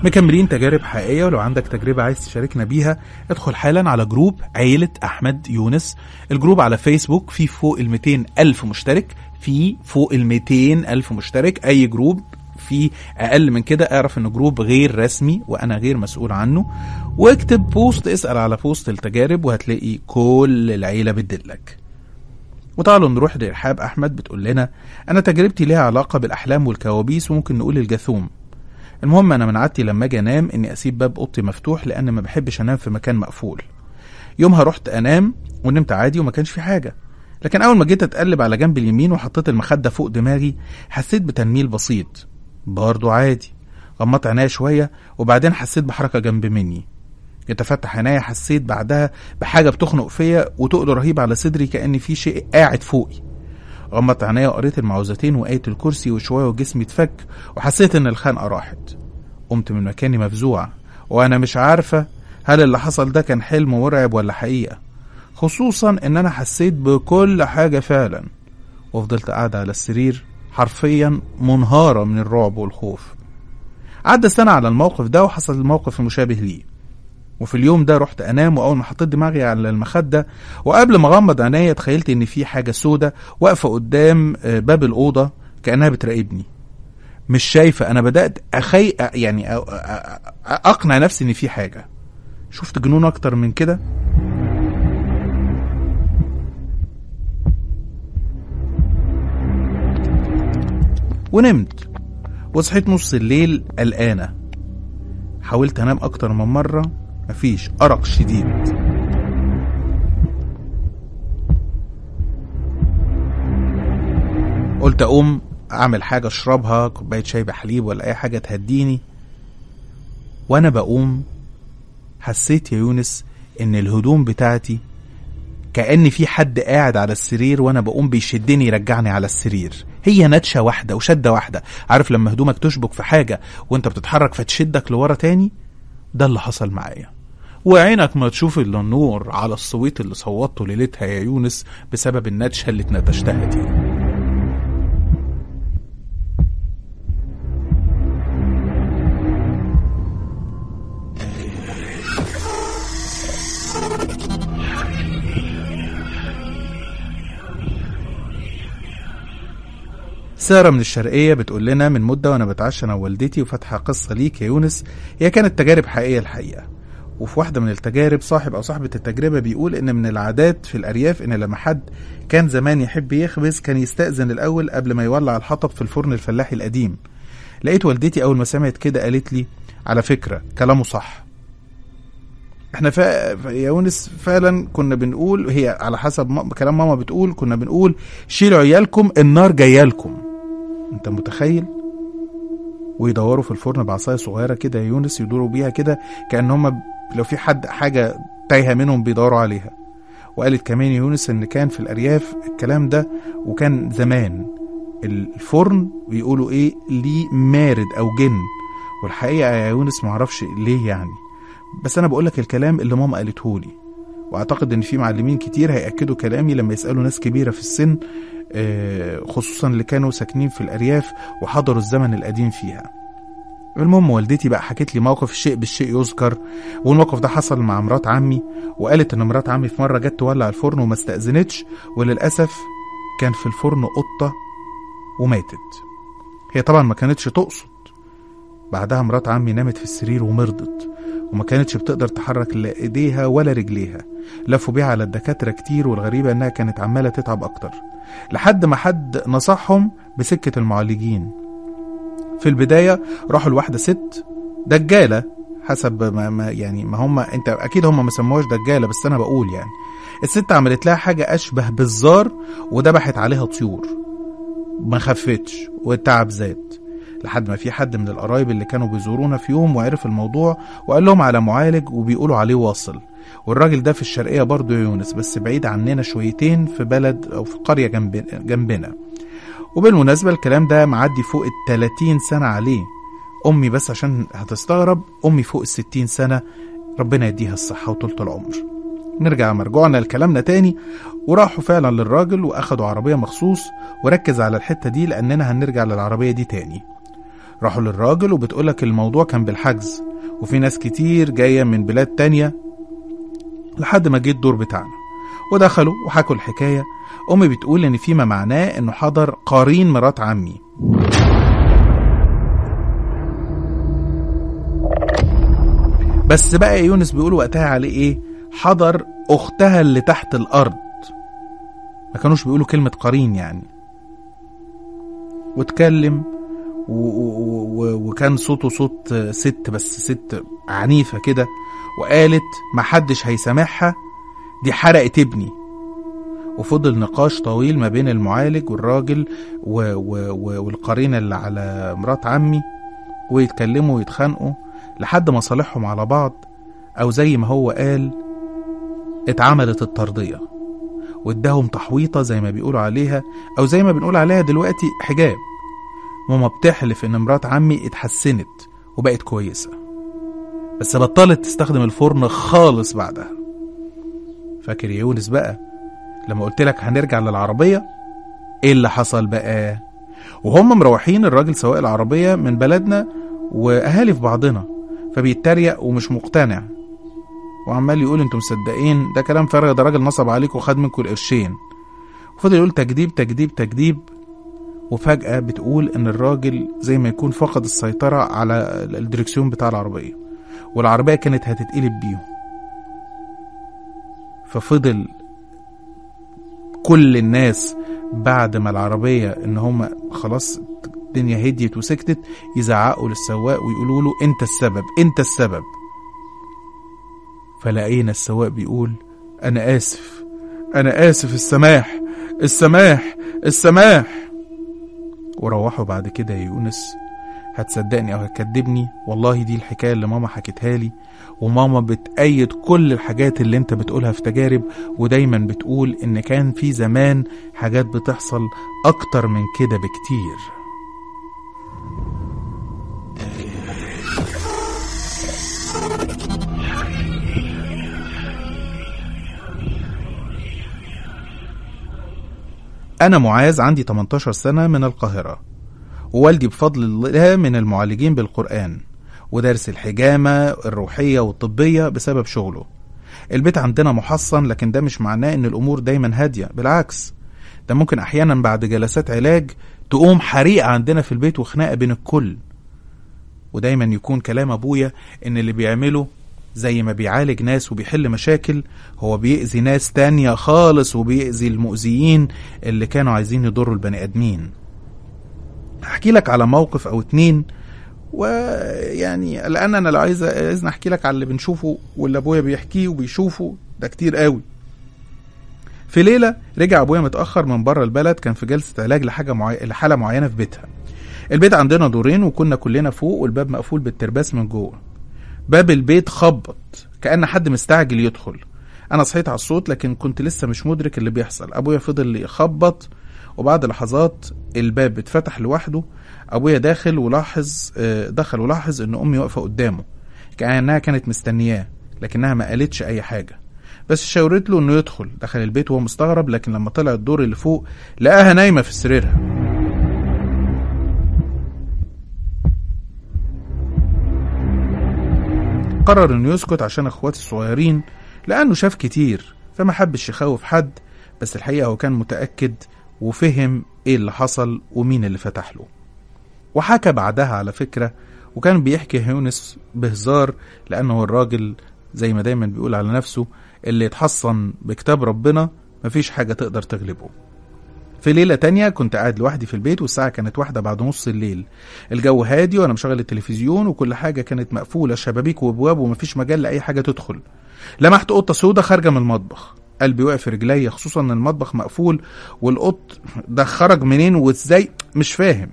مكملين تجارب حقيقية ولو عندك تجربة عايز تشاركنا بيها ادخل حالا على جروب عيلة أحمد يونس الجروب على فيسبوك فيه فوق ال 200 ألف مشترك فيه فوق ال 200 ألف مشترك أي جروب في أقل من كده اعرف إنه جروب غير رسمي وأنا غير مسؤول عنه واكتب بوست اسأل على بوست التجارب وهتلاقي كل العيلة بتدلك وتعالوا نروح لإرحاب أحمد بتقول لنا أنا تجربتي ليها علاقة بالأحلام والكوابيس وممكن نقول الجاثوم المهم انا من عادتي لما اجي انام اني اسيب باب اوضتي مفتوح لان ما بحبش انام في مكان مقفول يومها رحت انام ونمت عادي وما كانش في حاجه لكن اول ما جيت اتقلب على جنب اليمين وحطيت المخده فوق دماغي حسيت بتنميل بسيط برضه عادي غمضت عينيا شويه وبعدين حسيت بحركه جنب مني جيت افتح عينيا حسيت بعدها بحاجه بتخنق فيا وتقل رهيب على صدري كان في شيء قاعد فوقي غمضت عينيا وقريت المعوذتين وآية الكرسي وشوية وجسمي اتفك وحسيت إن الخنقة راحت قمت من مكاني مفزوع وأنا مش عارفة هل اللي حصل ده كان حلم مرعب ولا حقيقة خصوصا إن أنا حسيت بكل حاجة فعلا وفضلت قاعدة على السرير حرفيا منهارة من الرعب والخوف عدى سنة على الموقف ده وحصل الموقف المشابه ليه وفي اليوم ده رحت انام واول ما حطيت دماغي على المخده وقبل ما اغمض عينيا تخيلت ان في حاجه سودة واقفه قدام آه، باب الاوضه كانها بتراقبني مش شايفه انا بدات اخي يعني أ- أ- أ- اقنع نفسي ان في حاجه شفت جنون اكتر من كده ونمت وصحيت نص الليل قلقانه حاولت انام اكتر من مره مفيش ارق شديد قلت اقوم اعمل حاجه اشربها كوبايه شاي بحليب ولا اي حاجه تهديني وانا بقوم حسيت يا يونس ان الهدوم بتاعتي كأن في حد قاعد على السرير وانا بقوم بيشدني يرجعني على السرير هي نتشة واحدة وشدة واحدة عارف لما هدومك تشبك في حاجة وانت بتتحرك فتشدك لورا تاني ده اللي حصل معايا وعينك ما تشوف الا النور على الصويت اللي صوتته ليلتها يا يونس بسبب النتشة اللي اتنتشتها دي سارة من الشرقية بتقول لنا من مدة وأنا بتعشى أنا ووالدتي وفاتحة قصة ليك يا يونس هي كانت تجارب حقيقية الحقيقة وفي واحدة من التجارب صاحب أو صاحبة التجربة بيقول إن من العادات في الأرياف إن لما حد كان زمان يحب يخبز كان يستأذن الأول قبل ما يولع الحطب في الفرن الفلاحي القديم لقيت والدتي أول ما سمعت كده قالت لي على فكرة كلامه صح احنا فا... يا يونس فعلا كنا بنقول هي على حسب ما... كلام ماما بتقول كنا بنقول شيلوا عيالكم النار جايالكم انت متخيل ويدوروا في الفرن بعصايه صغيره كده يا يونس يدوروا بيها كده كان هم لو في حد حاجه تايهه منهم بيدوروا عليها وقالت كمان يا يونس ان كان في الارياف الكلام ده وكان زمان الفرن بيقولوا ايه ليه مارد او جن والحقيقه يا يونس معرفش ليه يعني بس انا بقول لك الكلام اللي ماما قالته لي واعتقد ان في معلمين كتير هياكدوا كلامي لما يسالوا ناس كبيره في السن آه، خصوصا اللي كانوا ساكنين في الارياف وحضروا الزمن القديم فيها المهم والدتي بقى حكت لي موقف الشيء بالشيء يذكر والموقف ده حصل مع مرات عمي وقالت ان مرات عمي في مره جت تولع الفرن وما استاذنتش وللاسف كان في الفرن قطه وماتت هي طبعا ما كانتش تقصد بعدها مرات عمي نامت في السرير ومرضت وما كانتش بتقدر تحرك لا ايديها ولا رجليها لفوا بيها على الدكاتره كتير والغريبه انها كانت عماله تتعب اكتر لحد ما حد نصحهم بسكه المعالجين في البدايه راحوا لواحده ست دجاله حسب ما, ما يعني ما هم انت اكيد هم ما سموهاش دجاله بس انا بقول يعني الست عملت لها حاجه اشبه بالزار وذبحت عليها طيور ما خفتش والتعب زاد لحد ما في حد من القرايب اللي كانوا بيزورونا في يوم وعرف الموضوع وقال لهم على معالج وبيقولوا عليه واصل والراجل ده في الشرقية برضه يا يونس بس بعيد عننا شويتين في بلد أو في قرية جنب جنبنا وبالمناسبة الكلام ده معدي فوق ال 30 سنة عليه أمي بس عشان هتستغرب أمي فوق ال 60 سنة ربنا يديها الصحة وطولة العمر نرجع مرجوعنا لكلامنا تاني وراحوا فعلا للراجل واخدوا عربية مخصوص وركز على الحتة دي لأننا هنرجع للعربية دي تاني راحوا للراجل وبتقولك الموضوع كان بالحجز وفي ناس كتير جاية من بلاد تانية لحد ما جه الدور بتاعنا ودخلوا وحكوا الحكاية أمي بتقول إن فيما معناه إنه حضر قرين مرات عمي بس بقى يونس بيقول وقتها عليه إيه حضر أختها اللي تحت الأرض ما كانوش بيقولوا كلمة قرين يعني واتكلم و... و... و... وكان صوته صوت ست بس ست عنيفة كده وقالت محدش هيسامحها دي حرقت ابني وفضل نقاش طويل ما بين المعالج والراجل و... و... و... والقرينة اللي على مرات عمي ويتكلموا ويتخانقوا لحد ما صالحهم على بعض أو زي ما هو قال اتعملت الترضية واداهم تحويطة زي ما بيقولوا عليها أو زي ما بنقول عليها دلوقتي حجاب ماما بتحلف إن مرات عمي اتحسنت وبقت كويسة بس بطلت تستخدم الفرن خالص بعدها فاكر يا يونس بقى لما قلت لك هنرجع للعربية ايه اللي حصل بقى وهم مروحين الراجل سواق العربية من بلدنا وأهالي في بعضنا فبيتريق ومش مقتنع وعمال يقول انتوا مصدقين ده كلام فارغ ده راجل نصب عليكم وخد منكم القرشين وفضل يقول تكذيب تكذيب تكذيب وفجأة بتقول إن الراجل زي ما يكون فقد السيطرة على الدركسيون بتاع العربية والعربية كانت هتتقلب بيهم ففضل كل الناس بعد ما العربية إن هم خلاص الدنيا هديت وسكتت يزعقوا للسواق ويقولوا له أنت السبب أنت السبب فلقينا السواق بيقول أنا آسف أنا آسف السماح السماح السماح وروحوا بعد كده يا يونس هتصدقني أو هتكدبني والله دي الحكاية اللي ماما حكتها لي وماما بتأيد كل الحاجات اللي انت بتقولها في تجارب ودايما بتقول ان كان في زمان حاجات بتحصل اكتر من كده بكتير أنا معاذ عندي 18 سنة من القاهرة ووالدي بفضل الله من المعالجين بالقرآن ودارس الحجامة الروحية والطبية بسبب شغله البيت عندنا محصن لكن ده مش معناه ان الامور دايما هادية بالعكس ده ممكن احيانا بعد جلسات علاج تقوم حريقة عندنا في البيت وخناقة بين الكل ودايما يكون كلام ابويا ان اللي بيعمله زي ما بيعالج ناس وبيحل مشاكل هو بيأذي ناس تانية خالص وبيأذي المؤذيين اللي كانوا عايزين يضروا البني ادمين هحكي لك على موقف او اتنين ويعني لان انا لو عايز اذن احكي لك على اللي بنشوفه واللي ابويا بيحكيه وبيشوفه ده كتير قوي في ليله رجع ابويا متاخر من بره البلد كان في جلسه علاج لحاجه معي... لحاله معينه في بيتها البيت عندنا دورين وكنا كلنا فوق والباب مقفول بالترباس من جوه باب البيت خبط كأن حد مستعجل يدخل أنا صحيت على الصوت لكن كنت لسه مش مدرك اللي بيحصل أبويا فضل يخبط وبعد لحظات الباب اتفتح لوحده أبويا داخل ولاحظ دخل ولاحظ إن أمي واقفة قدامه كأنها كانت مستنياه لكنها ما قالتش أي حاجة بس شاورت له إنه يدخل دخل البيت وهو مستغرب لكن لما طلع الدور اللي فوق لقاها نايمة في سريرها قرر انه يسكت عشان اخواتي الصغيرين لانه شاف كتير فما حبش يخوف حد بس الحقيقه هو كان متاكد وفهم ايه اللي حصل ومين اللي فتح له وحكى بعدها على فكره وكان بيحكي يونس بهزار لانه هو الراجل زي ما دايما بيقول على نفسه اللي يتحصن بكتاب ربنا مفيش حاجه تقدر تغلبه في ليلة تانية كنت قاعد لوحدي في البيت والساعة كانت واحدة بعد نص الليل الجو هادي وأنا مشغل التلفزيون وكل حاجة كانت مقفولة شبابيك وابواب ومفيش مجال لأي حاجة تدخل لمحت قطة سودة خارجة من المطبخ قلبي وقف في رجلي خصوصا ان المطبخ مقفول والقط ده خرج منين وازاي مش فاهم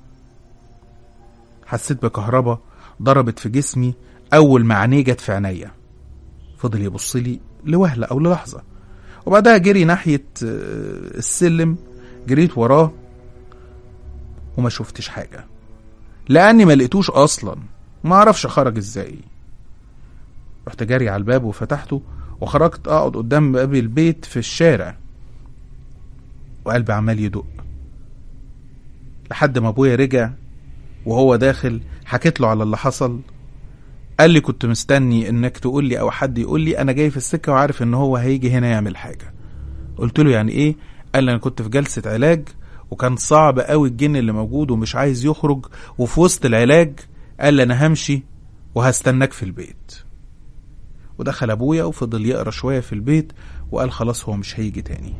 حسيت بكهربا ضربت في جسمي اول ما عينيه جت في عينيا فضل يبص لي لوهله او للحظه وبعدها جري ناحيه السلم جريت وراه وما شفتش حاجة لأني ما لقيتوش أصلا ما أعرفش خرج إزاي رحت جاري على الباب وفتحته وخرجت أقعد قدام باب البيت في الشارع وقلبي عمال يدق لحد ما أبويا رجع وهو داخل حكيت له على اللي حصل قال لي كنت مستني انك تقول لي او حد يقول لي انا جاي في السكه وعارف ان هو هيجي هنا يعمل حاجه قلت له يعني ايه قال لي انا كنت في جلسه علاج وكان صعب قوي الجن اللي موجود ومش عايز يخرج وفي وسط العلاج قال لي انا همشي وهستناك في البيت ودخل ابويا وفضل يقرا شويه في البيت وقال خلاص هو مش هيجي تاني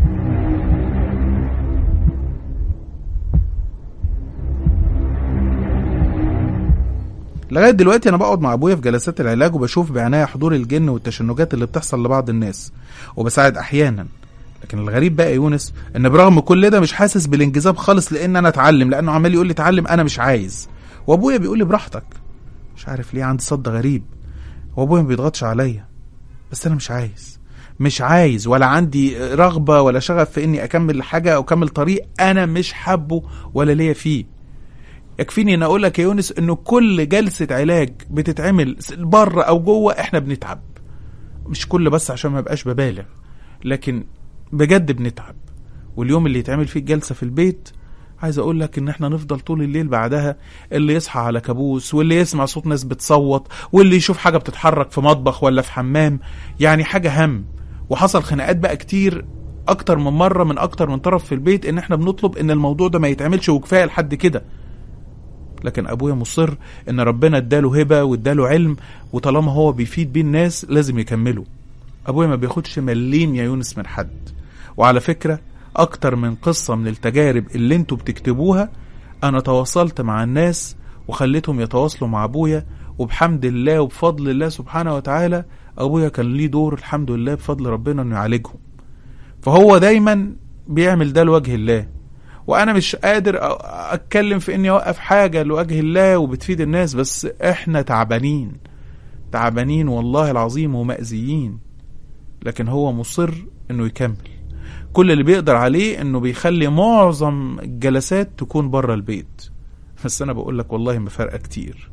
لغايه دلوقتي انا بقعد مع ابويا في جلسات العلاج وبشوف بعناية حضور الجن والتشنجات اللي بتحصل لبعض الناس وبساعد احيانا لكن الغريب بقى يا يونس ان برغم كل ده مش حاسس بالانجذاب خالص لان انا اتعلم لانه عمال يقول لي اتعلم انا مش عايز وابويا بيقول لي براحتك مش عارف ليه عندي صد غريب وابويا ما بيضغطش عليا بس انا مش عايز مش عايز ولا عندي رغبه ولا شغف في اني اكمل حاجه او اكمل طريق انا مش حابه ولا ليا فيه يكفيني ان اقول لك يا يونس انه كل جلسه علاج بتتعمل بره او جوه احنا بنتعب مش كل بس عشان ما بقاش ببالغ لكن بجد بنتعب واليوم اللي يتعمل فيه الجلسه في البيت عايز اقول لك ان احنا نفضل طول الليل بعدها اللي يصحى على كابوس واللي يسمع صوت ناس بتصوت واللي يشوف حاجه بتتحرك في مطبخ ولا في حمام يعني حاجه هم وحصل خناقات بقى كتير اكتر من مره من اكتر من طرف في البيت ان احنا بنطلب ان الموضوع ده ما يتعملش وكفايه لحد كده لكن ابويا مصر ان ربنا اداله هبه واداله علم وطالما هو بيفيد بيه الناس لازم يكمله ابويا ما بياخدش مليم يا يونس من حد وعلى فكره اكتر من قصه من التجارب اللي انتوا بتكتبوها انا تواصلت مع الناس وخليتهم يتواصلوا مع ابويا وبحمد الله وبفضل الله سبحانه وتعالى ابويا كان ليه دور الحمد لله بفضل ربنا انه يعالجهم فهو دايما بيعمل ده لوجه الله وانا مش قادر اتكلم في اني اوقف حاجه لوجه الله وبتفيد الناس بس احنا تعبانين تعبانين والله العظيم ومأذيين لكن هو مصر انه يكمل كل اللي بيقدر عليه انه بيخلي معظم الجلسات تكون بره البيت بس انا بقول لك والله ما فارقه كتير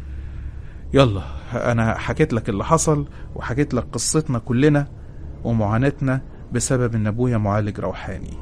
يلا انا حكيت لك اللي حصل وحكيت لك قصتنا كلنا ومعاناتنا بسبب ان ابويا معالج روحاني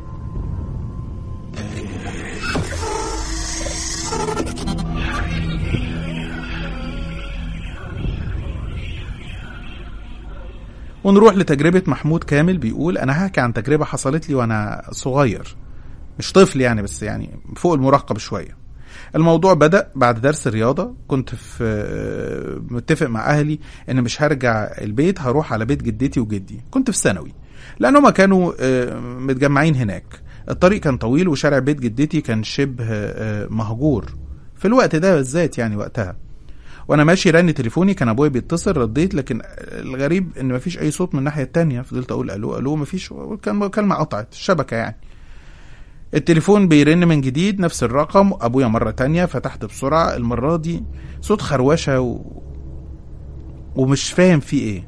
ونروح لتجربة محمود كامل بيقول أنا هحكي عن تجربة حصلت لي وأنا صغير مش طفل يعني بس يعني فوق المراهقة بشوية الموضوع بدأ بعد درس رياضة كنت في متفق مع أهلي إن مش هرجع البيت هروح على بيت جدتي وجدي كنت في ثانوي لأنهم كانوا متجمعين هناك الطريق كان طويل وشارع بيت جدتي كان شبه مهجور في الوقت ده بالذات يعني وقتها وانا ماشي رن تليفوني كان ابويا بيتصل رديت لكن الغريب ان مفيش اي صوت من الناحيه التانية فضلت اقول الو الو مفيش كان مكالمه قطعت الشبكه يعني التليفون بيرن من جديد نفس الرقم ابويا مره تانية فتحت بسرعه المره دي صوت خروشه و... ومش فاهم في ايه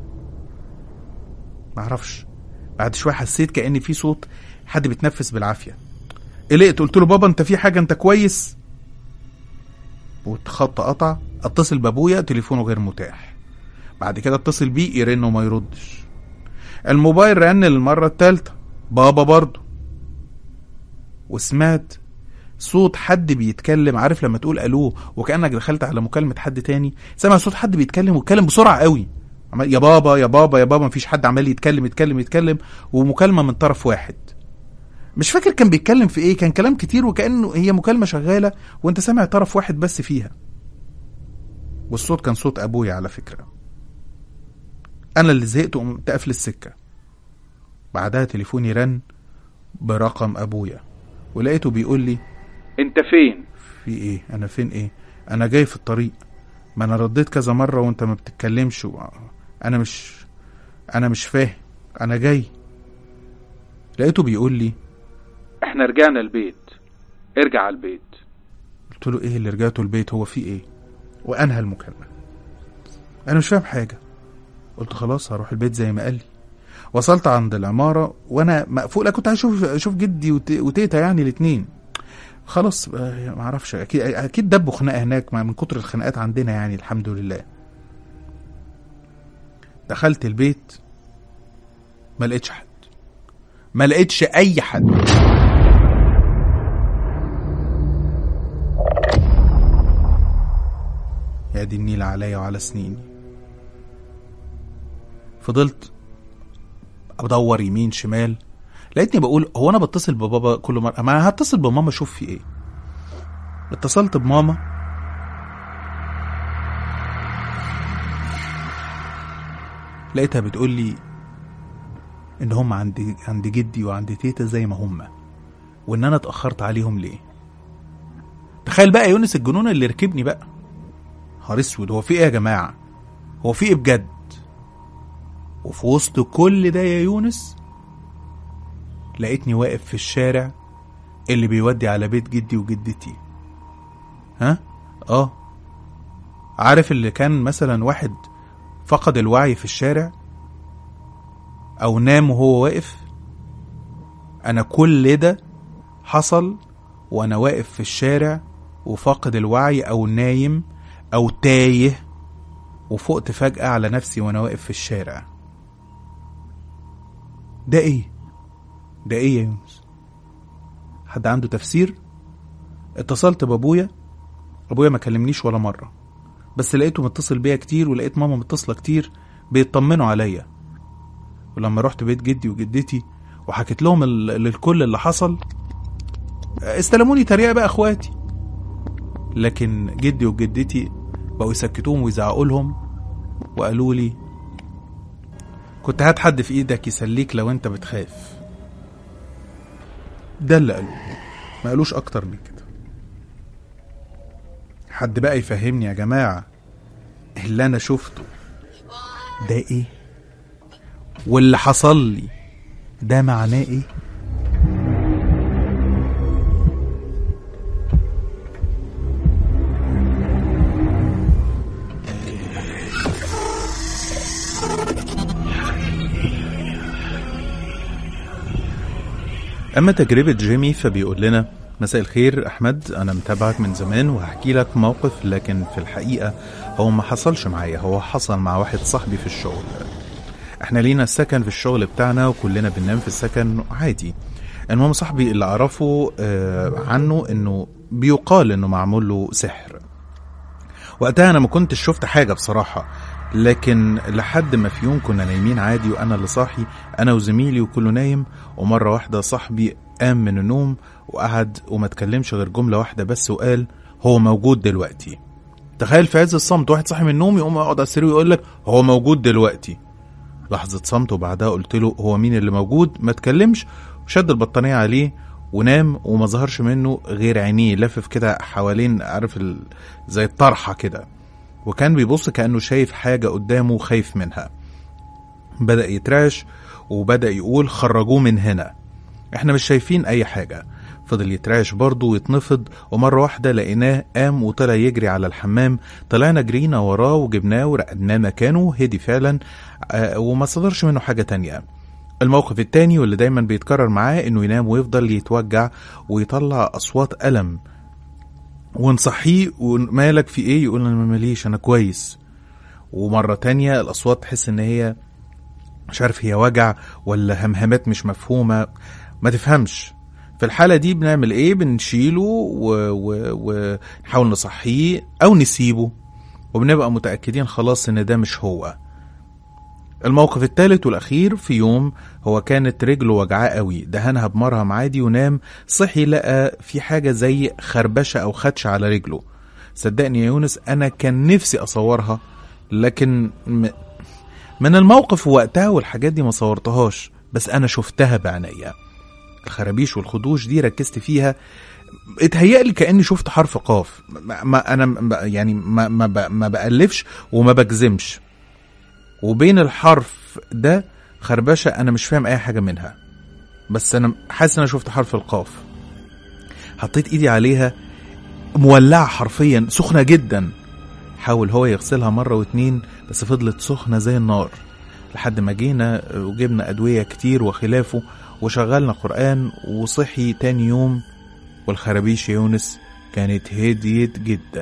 معرفش بعد شويه حسيت كان في صوت حد بيتنفس بالعافيه قلقت قلت له بابا انت في حاجه انت كويس والخط قطع اتصل بابويا تليفونه غير متاح بعد كده اتصل بيه يرن وما يردش الموبايل رن للمرة التالتة بابا برضه وسمعت صوت حد بيتكلم عارف لما تقول الو وكانك دخلت على مكالمه حد تاني سامع صوت حد بيتكلم ويتكلم بسرعه قوي يا بابا يا بابا يا بابا مفيش حد عمال يتكلم يتكلم يتكلم ومكالمه من طرف واحد مش فاكر كان بيتكلم في ايه كان كلام كتير وكانه هي مكالمه شغاله وانت سامع طرف واحد بس فيها والصوت كان صوت ابويا على فكره انا اللي زهقت وقمت قافل السكه بعدها تليفوني رن برقم ابويا ولقيته بيقول لي انت فين في ايه انا فين ايه انا جاي في الطريق ما انا رديت كذا مره وانت ما بتتكلمش و... انا مش انا مش فاهم انا جاي لقيته بيقول لي احنا رجعنا البيت ارجع البيت قلت له ايه اللي رجعته البيت هو في ايه وانهى المكالمه انا مش فاهم حاجه قلت خلاص هروح البيت زي ما قال لي وصلت عند العماره وانا مقفوله كنت عايز اشوف اشوف جدي وت... وتيتا يعني الاثنين خلاص ما اعرفش اكيد اكيد دبوا خناقه هناك من كتر الخناقات عندنا يعني الحمد لله دخلت البيت ما لقيتش حد ما لقيتش اي حد ادي النيل عليا وعلى سنيني فضلت بدور يمين شمال لقيتني بقول هو انا بتصل ببابا كل مره ما أنا هتصل بماما اشوف في ايه اتصلت بماما لقيتها بتقول لي ان هم عند عند جدي وعند تيتا زي ما هم وان انا اتاخرت عليهم ليه تخيل بقى يا يونس الجنون اللي ركبني بقى نهار اسود هو في ايه يا جماعه هو في ايه بجد وفي وسط كل ده يا يونس لقيتني واقف في الشارع اللي بيودي على بيت جدي وجدتي ها اه عارف اللي كان مثلا واحد فقد الوعي في الشارع او نام وهو واقف انا كل ده حصل وانا واقف في الشارع وفاقد الوعي او نايم او تايه وفقت فجأة على نفسي وانا واقف في الشارع ده ايه ده ايه يا يونس حد عنده تفسير اتصلت بابويا ابويا ما كلمنيش ولا مره بس لقيته متصل بيا كتير ولقيت ماما متصله كتير بيطمنوا عليا ولما رحت بيت جدي وجدتي وحكيت لهم ال- الكل اللي حصل استلموني تريقه بقى اخواتي لكن جدي وجدتي بقوا يسكتوهم ويزعقوا لهم وقالوا لي كنت هات حد في ايدك يسليك لو انت بتخاف ده اللي قالوه ما قالوش اكتر من كده حد بقى يفهمني يا جماعة اللي انا شفته ده ايه واللي حصل لي ده معناه ايه أما تجربة جيمي فبيقول لنا مساء الخير أحمد أنا متابعك من زمان وهحكي لك موقف لكن في الحقيقة هو ما حصلش معايا هو حصل مع واحد صاحبي في الشغل احنا لينا السكن في الشغل بتاعنا وكلنا بننام في السكن عادي المهم صاحبي اللي اعرفه آه، عنه انه بيقال انه معمول له سحر وقتها انا ما كنتش شفت حاجه بصراحه لكن لحد ما في يوم كنا نايمين عادي وانا اللي صاحي انا وزميلي وكله نايم ومره واحده صاحبي قام من النوم وقعد وما اتكلمش غير جمله واحده بس وقال هو موجود دلوقتي تخيل في عز الصمت واحد صاحي من النوم يقوم يقعد على السرير ويقول لك هو موجود دلوقتي لحظه صمت وبعدها قلت له هو مين اللي موجود ما اتكلمش وشد البطانيه عليه ونام وما ظهرش منه غير عينيه لفف كده حوالين عارف ال... زي الطرحه كده وكان بيبص كانه شايف حاجه قدامه وخايف منها بدا يترعش وبدا يقول خرجوه من هنا احنا مش شايفين اي حاجه فضل يترعش برضه ويتنفض ومرة واحدة لقيناه قام وطلع يجري على الحمام طلعنا جرينا وراه وجبناه ورقدناه مكانه هدي فعلا آه، وما صدرش منه حاجة تانية الموقف التاني واللي دايما بيتكرر معاه انه ينام ويفضل يتوجع ويطلع اصوات الم ونصحيه ومالك في ايه يقول انا ماليش انا كويس ومرة تانية الاصوات تحس ان هي مش عارف هي وجع ولا همهمات مش مفهومة ما تفهمش في الحالة دي بنعمل ايه بنشيله و- و- ونحاول نصحيه او نسيبه وبنبقى متأكدين خلاص ان ده مش هو الموقف الثالث والاخير في يوم هو كانت رجله وجعاه قوي دهنها بمرهم عادي ونام صحي لقى في حاجه زي خربشه او خدش على رجله صدقني يا يونس انا كان نفسي اصورها لكن م... من الموقف وقتها والحاجات دي ما صورتهاش بس انا شفتها بعينيا الخرابيش والخدوش دي ركزت فيها اتهيألي كأني شفت حرف قاف ما ما انا ما- يعني ما ما, ب- ما بألفش وما بجزمش وبين الحرف ده خربشة أنا مش فاهم أي حاجة منها بس أنا حاسس إن أنا شفت حرف القاف حطيت إيدي عليها مولعة حرفيا سخنة جدا حاول هو يغسلها مرة واتنين بس فضلت سخنة زي النار لحد ما جينا وجبنا أدوية كتير وخلافه وشغلنا قرآن وصحي تاني يوم والخرابيش يا يونس كانت هديت جدا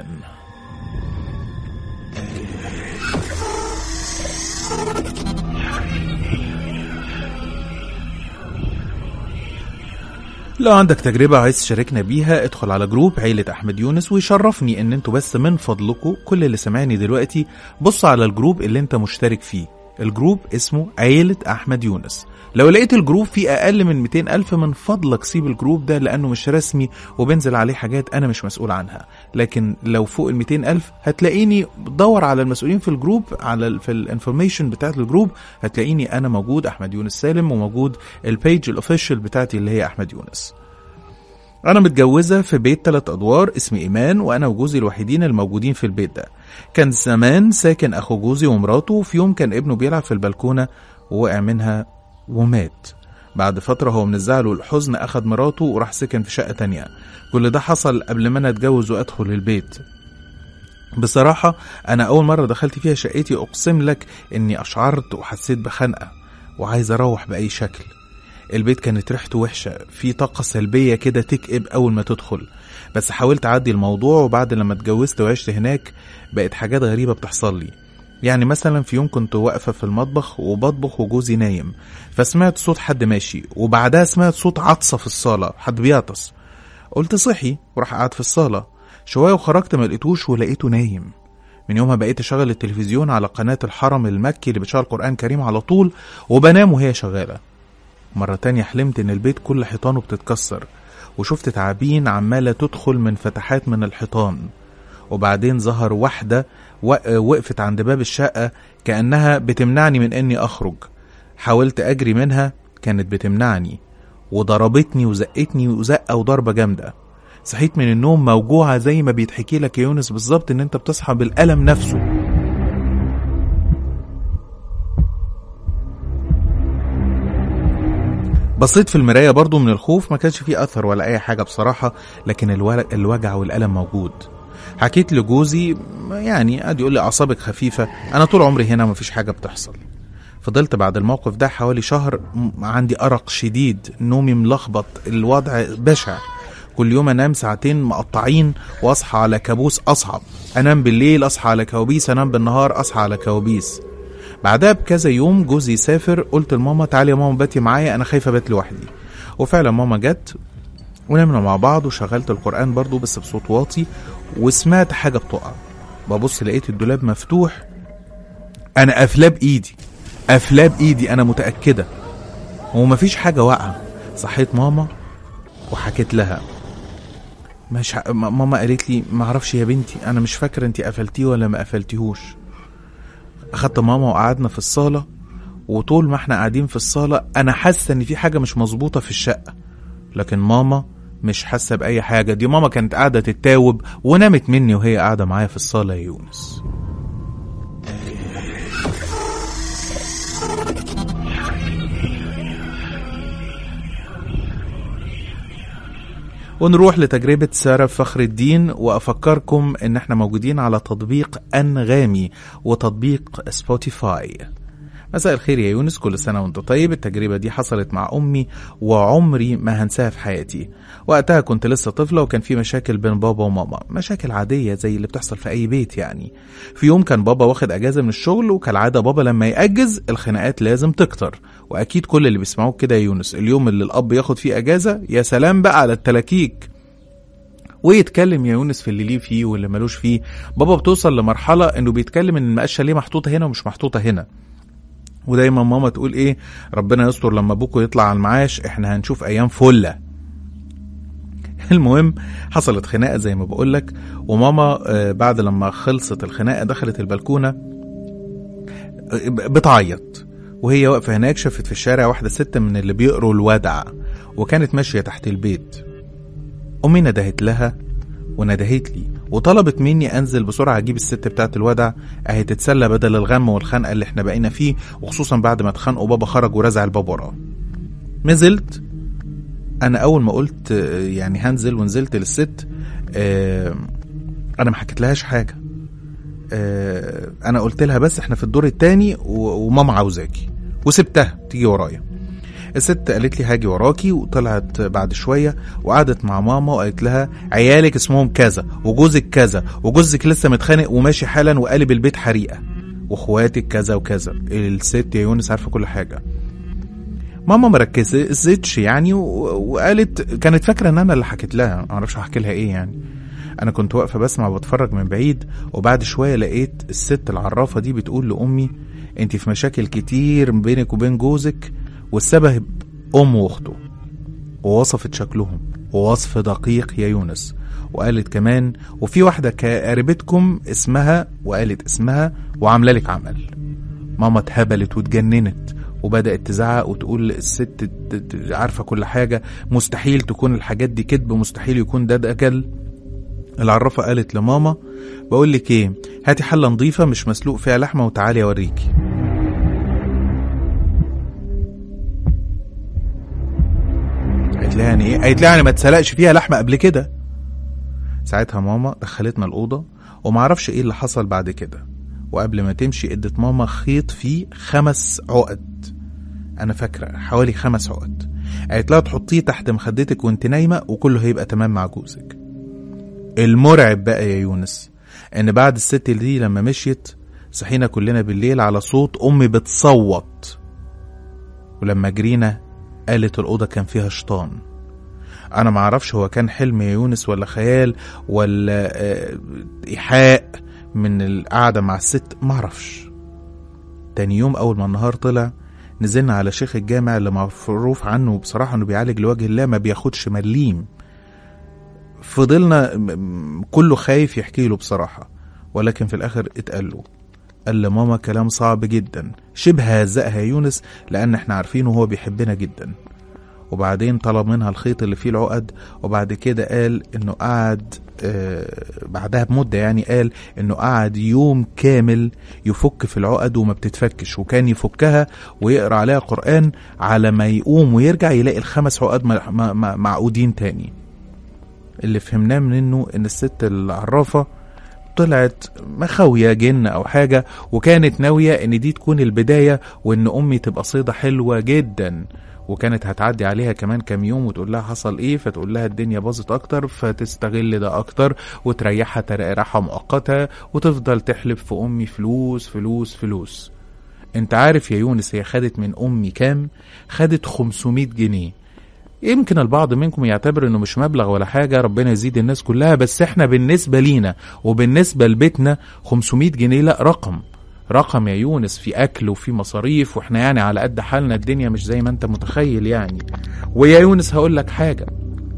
لو عندك تجربة عايز تشاركنا بيها ادخل على جروب عيلة أحمد يونس ويشرفني إن انتوا بس من فضلكم كل اللي سمعني دلوقتي بص على الجروب اللي انت مشترك فيه الجروب اسمه عيلة أحمد يونس لو لقيت الجروب فيه أقل من 200 ألف من فضلك سيب الجروب ده لأنه مش رسمي وبنزل عليه حاجات أنا مش مسؤول عنها لكن لو فوق ال 200 ألف هتلاقيني بدور على المسؤولين في الجروب على ال- في الانفورميشن بتاعت الجروب هتلاقيني أنا موجود أحمد يونس سالم وموجود البيج الأوفيشال بتاعتي اللي هي أحمد يونس أنا متجوزة في بيت تلات أدوار اسمي إيمان وأنا وجوزي الوحيدين الموجودين في البيت ده كان زمان ساكن أخو جوزي ومراته وفي يوم كان ابنه بيلعب في البلكونة ووقع منها ومات بعد فترة هو من الزعل والحزن أخد مراته وراح سكن في شقة تانية كل ده حصل قبل ما أنا أتجوز وأدخل البيت بصراحة أنا أول مرة دخلت فيها شقتي أقسم لك إني أشعرت وحسيت بخنقة وعايز أروح بأي شكل البيت كانت ريحته وحشة في طاقة سلبية كده تكئب أول ما تدخل بس حاولت أعدي الموضوع وبعد لما اتجوزت وعشت هناك بقت حاجات غريبة بتحصل لي يعني مثلا في يوم كنت واقفة في المطبخ وبطبخ وجوزي نايم فسمعت صوت حد ماشي وبعدها سمعت صوت عطسة في الصالة حد بيعطس قلت صحي وراح قعد في الصالة شوية وخرجت ما لقيتوش ولقيته نايم من يومها بقيت اشغل التلفزيون على قناة الحرم المكي اللي بتشغل قرآن كريم على طول وبنام وهي شغالة مرة تانية حلمت إن البيت كل حيطانه بتتكسر وشفت تعابين عمالة تدخل من فتحات من الحيطان وبعدين ظهر واحدة و- وقفت عند باب الشقة كأنها بتمنعني من إني أخرج حاولت أجري منها كانت بتمنعني وضربتني وزقتني وزقة وضربة جامدة صحيت من النوم موجوعة زي ما بيتحكي لك يا يونس بالظبط إن أنت بتصحى بالألم نفسه بصيت في المراية برضو من الخوف ما كانش فيه أثر ولا أي حاجة بصراحة لكن الول- الوجع والألم موجود حكيت لجوزي يعني قعد يقول لي أعصابك خفيفة أنا طول عمري هنا مفيش حاجة بتحصل فضلت بعد الموقف ده حوالي شهر م- عندي أرق شديد نومي ملخبط الوضع بشع كل يوم انام ساعتين مقطعين واصحى على كابوس اصعب انام بالليل اصحى على كوابيس انام بالنهار اصحى على كوابيس بعدها بكذا يوم جوزي سافر قلت لماما تعالي يا ماما باتي معايا انا خايفه بات لوحدي وفعلا ماما جت ونمنا مع بعض وشغلت القران برضو بس بصوت واطي وسمعت حاجه بتقع ببص لقيت الدولاب مفتوح انا قافلاه بايدي قافلاه بايدي انا متاكده ومفيش حاجه واقعه صحيت ماما وحكيت لها مش ع... م- ماما قالت لي ما اعرفش يا بنتي انا مش فاكره انت قفلتيه ولا ما قفلتيهوش اخدت ماما وقعدنا في الصاله وطول ما احنا قاعدين في الصاله انا حاسه ان في حاجه مش مظبوطه في الشقه لكن ماما مش حاسه باي حاجه دي ماما كانت قاعده تتاوب ونامت مني وهي قاعده معايا في الصاله يا يونس ونروح لتجربة سارة فخر الدين وأفكركم إن إحنا موجودين على تطبيق أنغامي وتطبيق سبوتيفاي مساء الخير يا يونس كل سنة وانت طيب التجربة دي حصلت مع أمي وعمري ما هنساها في حياتي وقتها كنت لسه طفلة وكان في مشاكل بين بابا وماما مشاكل عادية زي اللي بتحصل في أي بيت يعني في يوم كان بابا واخد أجازة من الشغل وكالعادة بابا لما يأجز الخناقات لازم تكتر وأكيد كل اللي بيسمعوك كده يا يونس اليوم اللي الأب ياخد فيه أجازة يا سلام بقى على التلاكيك ويتكلم يا يونس في اللي ليه فيه واللي ملوش فيه بابا بتوصل لمرحلة انه بيتكلم ان المقشة ليه محطوطة هنا ومش محطوطة هنا ودايما ماما تقول ايه ربنا يستر لما ابوكوا يطلع على المعاش احنا هنشوف ايام فله المهم حصلت خناقه زي ما بقولك وماما آه، بعد لما خلصت الخناقه دخلت البلكونه آه، بتعيط وهي واقفه هناك شافت في الشارع واحده ست من اللي بيقروا الودع وكانت ماشيه تحت البيت امي ندهت لها وندهت لي وطلبت مني انزل بسرعه اجيب الست بتاعت الودع اهي تتسلى بدل الغم والخنقه اللي احنا بقينا فيه وخصوصا بعد ما اتخانقوا بابا خرج ورزع الباب وراه نزلت انا اول ما قلت آه، يعني هنزل ونزلت للست آه، انا ما حكيتلهاش حاجه آه، انا قلت لها بس احنا في الدور التاني و- وماما عاوزاكي وسبتها تيجي ورايا الست قالت لي هاجي وراكي وطلعت بعد شويه وقعدت مع ماما وقالت لها عيالك اسمهم كذا وجوزك كذا وجوزك لسه متخانق وماشي حالا وقالب البيت حريقه واخواتك كذا وكذا الست يا يونس عارفه كل حاجه ماما مركزتش يعني و- وقالت كانت فاكره ان انا اللي حكيت لها ما اعرفش احكي لها ايه يعني انا كنت واقفه بسمع وبتفرج من بعيد وبعد شويه لقيت الست العرافه دي بتقول لامي انت في مشاكل كتير بينك وبين جوزك والسبب امه واخته ووصفت شكلهم ووصف دقيق يا يونس وقالت كمان وفي واحده كقريبتكم اسمها وقالت اسمها وعامله لك عمل ماما اتهبلت واتجننت وبدأت تزعق وتقول الست ت- ت- عارفة كل حاجة مستحيل تكون الحاجات دي كذب مستحيل يكون ده دجل العرافة قالت لماما بقول لك ايه هاتي حلة نظيفة مش مسلوق فيها لحمة وتعالي اوريكي قالت لها يعني ايه قالت لها يعني ما اتسلقش فيها لحمة قبل كده ساعتها ماما دخلتنا الأوضة ومعرفش ايه اللي حصل بعد كده وقبل ما تمشي ادت ماما خيط فيه خمس عقد انا فاكره حوالي خمس عقد قالت لها تحطيه تحت مخدتك وانت نايمه وكله هيبقى تمام مع جوزك المرعب بقى يا يونس ان بعد الست دي لما مشيت صحينا كلنا بالليل على صوت امي بتصوت ولما جرينا قالت الاوضه كان فيها شيطان انا معرفش هو كان حلم يا يونس ولا خيال ولا آه، ايحاء من القعده مع الست معرفش تاني يوم اول ما النهار طلع نزلنا على شيخ الجامع اللي معروف عنه بصراحه انه بيعالج لوجه الله ما بياخدش مليم فضلنا م- م- كله خايف يحكي له بصراحه ولكن في الاخر اتقال له قال لماما كلام صعب جدا شبه هزقها يونس لان احنا عارفينه هو بيحبنا جدا وبعدين طلب منها الخيط اللي فيه العقد وبعد كده قال انه قعد آه بعدها بمدة يعني قال انه قعد يوم كامل يفك في العقد وما بتتفكش وكان يفكها ويقرا عليها قرآن على ما يقوم ويرجع يلاقي الخمس عقد م- م- م- معقودين تاني اللي فهمناه منه ان الست العرافة طلعت مخاوية جن أو حاجة وكانت ناوية إن دي تكون البداية وإن أمي تبقى صيدة حلوة جدا وكانت هتعدي عليها كمان كام يوم وتقول لها حصل ايه فتقول لها الدنيا باظت اكتر فتستغل ده اكتر وتريحها تر- راحة مؤقتة وتفضل تحلب في امي فلوس فلوس فلوس انت عارف يا يونس هي خدت من امي كام خدت 500 جنيه يمكن البعض منكم يعتبر انه مش مبلغ ولا حاجة ربنا يزيد الناس كلها بس احنا بالنسبة لينا وبالنسبة لبيتنا 500 جنيه لا رقم رقم يا يونس في اكل وفي مصاريف واحنا يعني على قد حالنا الدنيا مش زي ما انت متخيل يعني ويا يونس هقول لك حاجة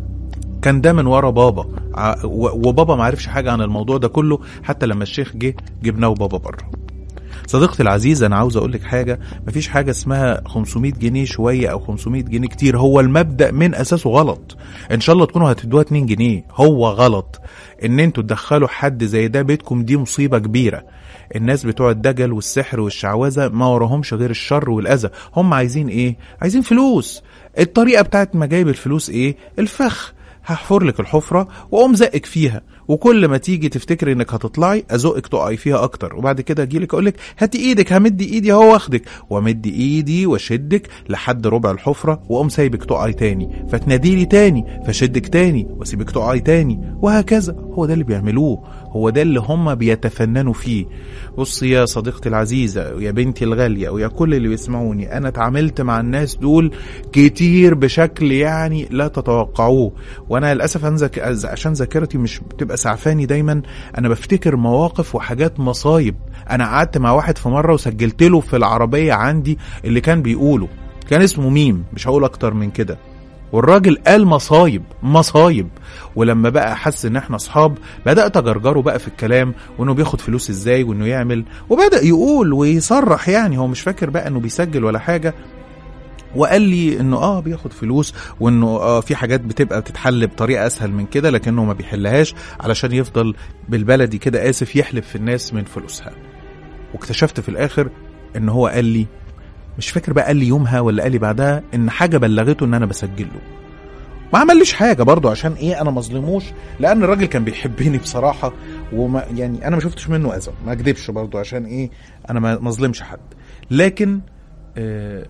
كان ده من ورا بابا ع- و- وبابا ما عرفش حاجة عن الموضوع ده كله حتى لما الشيخ جه جبناه وبابا بره صديقتي العزيزة أنا عاوز أقول لك حاجة مفيش حاجة اسمها 500 جنيه شوية أو 500 جنيه كتير هو المبدأ من أساسه غلط إن شاء الله تكونوا هتدوها 2 جنيه هو غلط إن أنتوا تدخلوا حد زي ده بيتكم دي مصيبة كبيرة الناس بتوع الدجل والسحر والشعوذة ما وراهمش غير الشر والأذى هم عايزين إيه؟ عايزين فلوس الطريقة بتاعت ما جايب الفلوس إيه؟ الفخ هحفر لك الحفرة وأقوم زقك فيها وكل ما تيجي تفتكري انك هتطلعي ازقك تقعي فيها اكتر وبعد كده اجيلك اقولك هاتي ايدك همد ايدي اهو واخدك وامد ايدي واشدك لحد ربع الحفرة واقوم سايبك تقعي تاني فتناديلي تاني فشدك تاني واسيبك تقعي تاني وهكذا هو ده اللي بيعملوه هو ده اللي هم بيتفننوا فيه بصي يا صديقتي العزيزة ويا بنتي الغالية ويا كل اللي بيسمعوني انا اتعاملت مع الناس دول كتير بشكل يعني لا تتوقعوه وانا للاسف أنزك عشان ذاكرتي مش بتبقى سعفاني دايما انا بفتكر مواقف وحاجات مصايب انا قعدت مع واحد في مره وسجلت له في العربيه عندي اللي كان بيقوله كان اسمه ميم مش هقول اكتر من كده والراجل قال مصايب مصايب ولما بقى حس ان احنا اصحاب بدات اجرجره بقى في الكلام وانه بياخد فلوس ازاي وانه يعمل وبدا يقول ويصرح يعني هو مش فاكر بقى انه بيسجل ولا حاجه وقال لي انه اه بياخد فلوس وانه اه في حاجات بتبقى بتتحل بطريقه اسهل من كده لكنه ما بيحلهاش علشان يفضل بالبلدي كده اسف يحلف في الناس من فلوسها واكتشفت في الاخر ان هو قال لي مش فاكر بقى قال لي يومها ولا قال لي بعدها ان حاجه بلغته ان انا بسجل له ما عمليش حاجه برضو عشان ايه انا مظلموش لان الراجل كان بيحبني بصراحه وما يعني انا ما شفتش منه اذى ما اكذبش برضو عشان ايه انا ما مظلمش حد لكن آه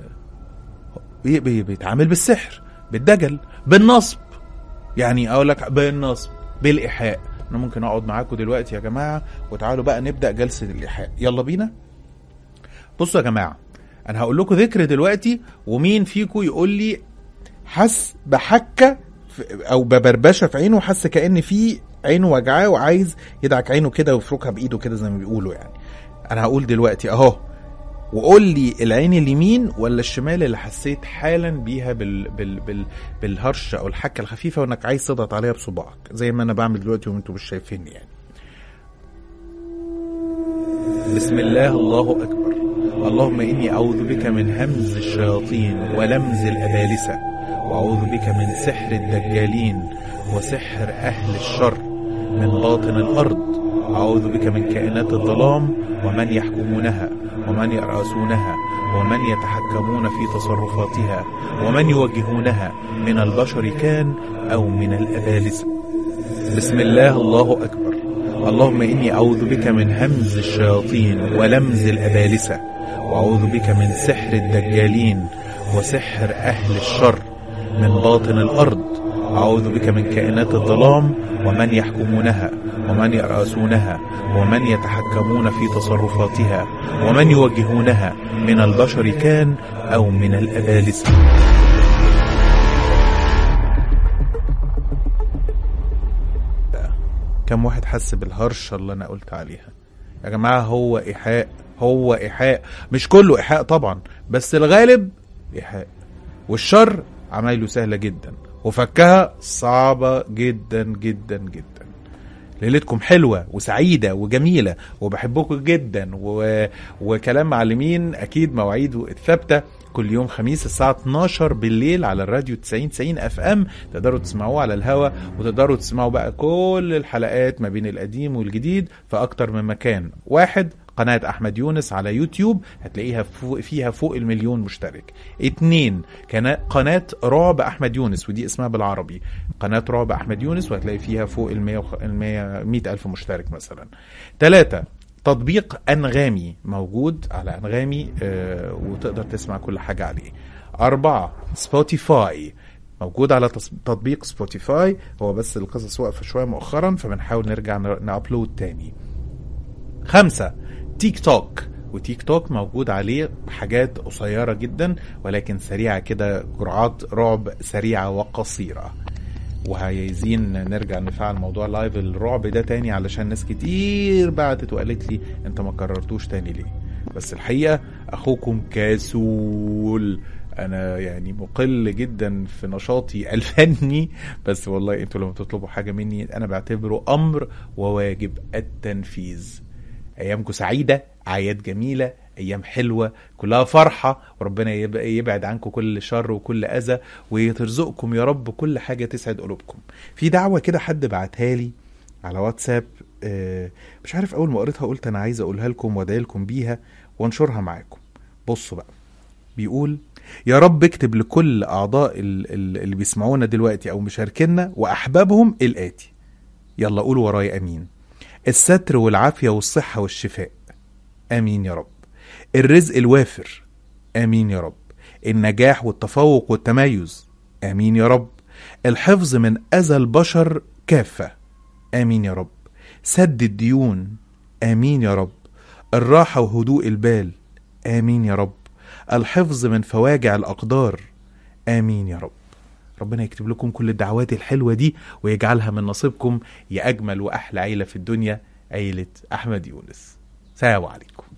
بي- بي- بيتعامل بالسحر بالدجل بالنصب يعني اقول لك بالنصب بالايحاء انا ممكن اقعد معاكم دلوقتي يا جماعه وتعالوا بقى نبدا جلسه الايحاء يلا بينا بصوا يا جماعه انا هقول لكم ذكر دلوقتي ومين فيكم يقول لي حس بحكه في- او ببربشه في عينه حس كان في عينه وجعاه وعايز يدعك عينه كده ويفركها بايده كده زي ما بيقولوا يعني انا هقول دلوقتي اهو وقول لي العين اليمين ولا الشمال اللي حسيت حالا بيها بال بال بال بالهرشه او الحكه الخفيفه وانك عايز تضغط عليها بصباعك زي ما انا بعمل دلوقتي وانتم مش شايفيني يعني بسم الله الله أكبر اللهم إني أعوذ بك من همز الشياطين ولمز الأبالسة وأعوذ بك من سحر الدجالين وسحر أهل الشر من باطن الأرض أعوذ بك من كائنات الظلام ومن يحكمونها ومن يرأسونها ومن يتحكمون في تصرفاتها ومن يوجهونها من البشر كان أو من الأبالسة بسم الله الله أكبر اللهم إني أعوذ بك من همز الشياطين ولمز الأبالسة وأعوذ بك من سحر الدجالين وسحر أهل الشر من باطن الأرض أعوذ بك من كائنات الظلام ومن يحكمونها ومن يرأسونها ومن يتحكمون في تصرفاتها ومن يوجهونها من البشر كان أو من الأبالسة كم واحد حس بالهرشة اللي أنا قلت عليها يا جماعة هو إيحاء هو إيحاء مش كله إيحاء طبعا بس الغالب إيحاء والشر عمايله سهلة جدا وفكها صعبة جدا جدا جدا ليلتكم حلوة وسعيدة وجميلة وبحبكم جدا و... وكلام معلمين أكيد مواعيده الثابتة كل يوم خميس الساعة 12 بالليل على الراديو 90 90 اف ام تقدروا تسمعوه على الهوا وتقدروا تسمعوا بقى كل الحلقات ما بين القديم والجديد في أكتر من مكان واحد قناة أحمد يونس على يوتيوب هتلاقيها فوق فيها فوق المليون مشترك اتنين كنا- قناة رعب أحمد يونس ودي اسمها بالعربي قناة رعب أحمد يونس وهتلاقي فيها فوق المية, وخ... المية مئة ألف مشترك مثلا تلاتة تطبيق أنغامي موجود على أنغامي آه وتقدر تسمع كل حاجة عليه أربعة سبوتيفاي موجود على تص- تطبيق سبوتيفاي هو بس القصص واقفة شوية مؤخرا فبنحاول نرجع ن- نابلود تاني خمسة تيك توك وتيك توك موجود عليه حاجات قصيرة جدا ولكن سريعة كده جرعات رعب سريعة وقصيرة وعايزين نرجع نفعل موضوع لايف الرعب ده تاني علشان ناس كتير بعتت وقالت لي انت ما كررتوش تاني ليه بس الحقيقة اخوكم كاسول انا يعني مقل جدا في نشاطي الفني بس والله انتوا لما تطلبوا حاجة مني انا بعتبره امر وواجب التنفيذ ايامكم سعيده اعياد جميله ايام حلوه كلها فرحه وربنا يب- يبعد عنكم كل شر وكل اذى ويرزقكم يا رب كل حاجه تسعد قلوبكم في دعوه كده حد بعتها لي على واتساب آه، مش عارف اول ما قريتها قلت انا عايز اقولها لكم وادعي لكم بيها وانشرها معاكم بصوا بقى بيقول يا رب اكتب لكل اعضاء ال- ال- اللي بيسمعونا دلوقتي او مشاركينا واحبابهم الاتي يلا قولوا ورايا امين الستر والعافيه والصحه والشفاء امين يا رب الرزق الوافر امين يا رب النجاح والتفوق والتميز امين يا رب الحفظ من اذى البشر كافه امين يا رب سد الديون امين يا رب الراحه وهدوء البال امين يا رب الحفظ من فواجع الاقدار امين يا رب ربنا يكتب لكم كل الدعوات الحلوه دي ويجعلها من نصيبكم يا اجمل واحلى عيله في الدنيا عيله احمد يونس سلام عليكم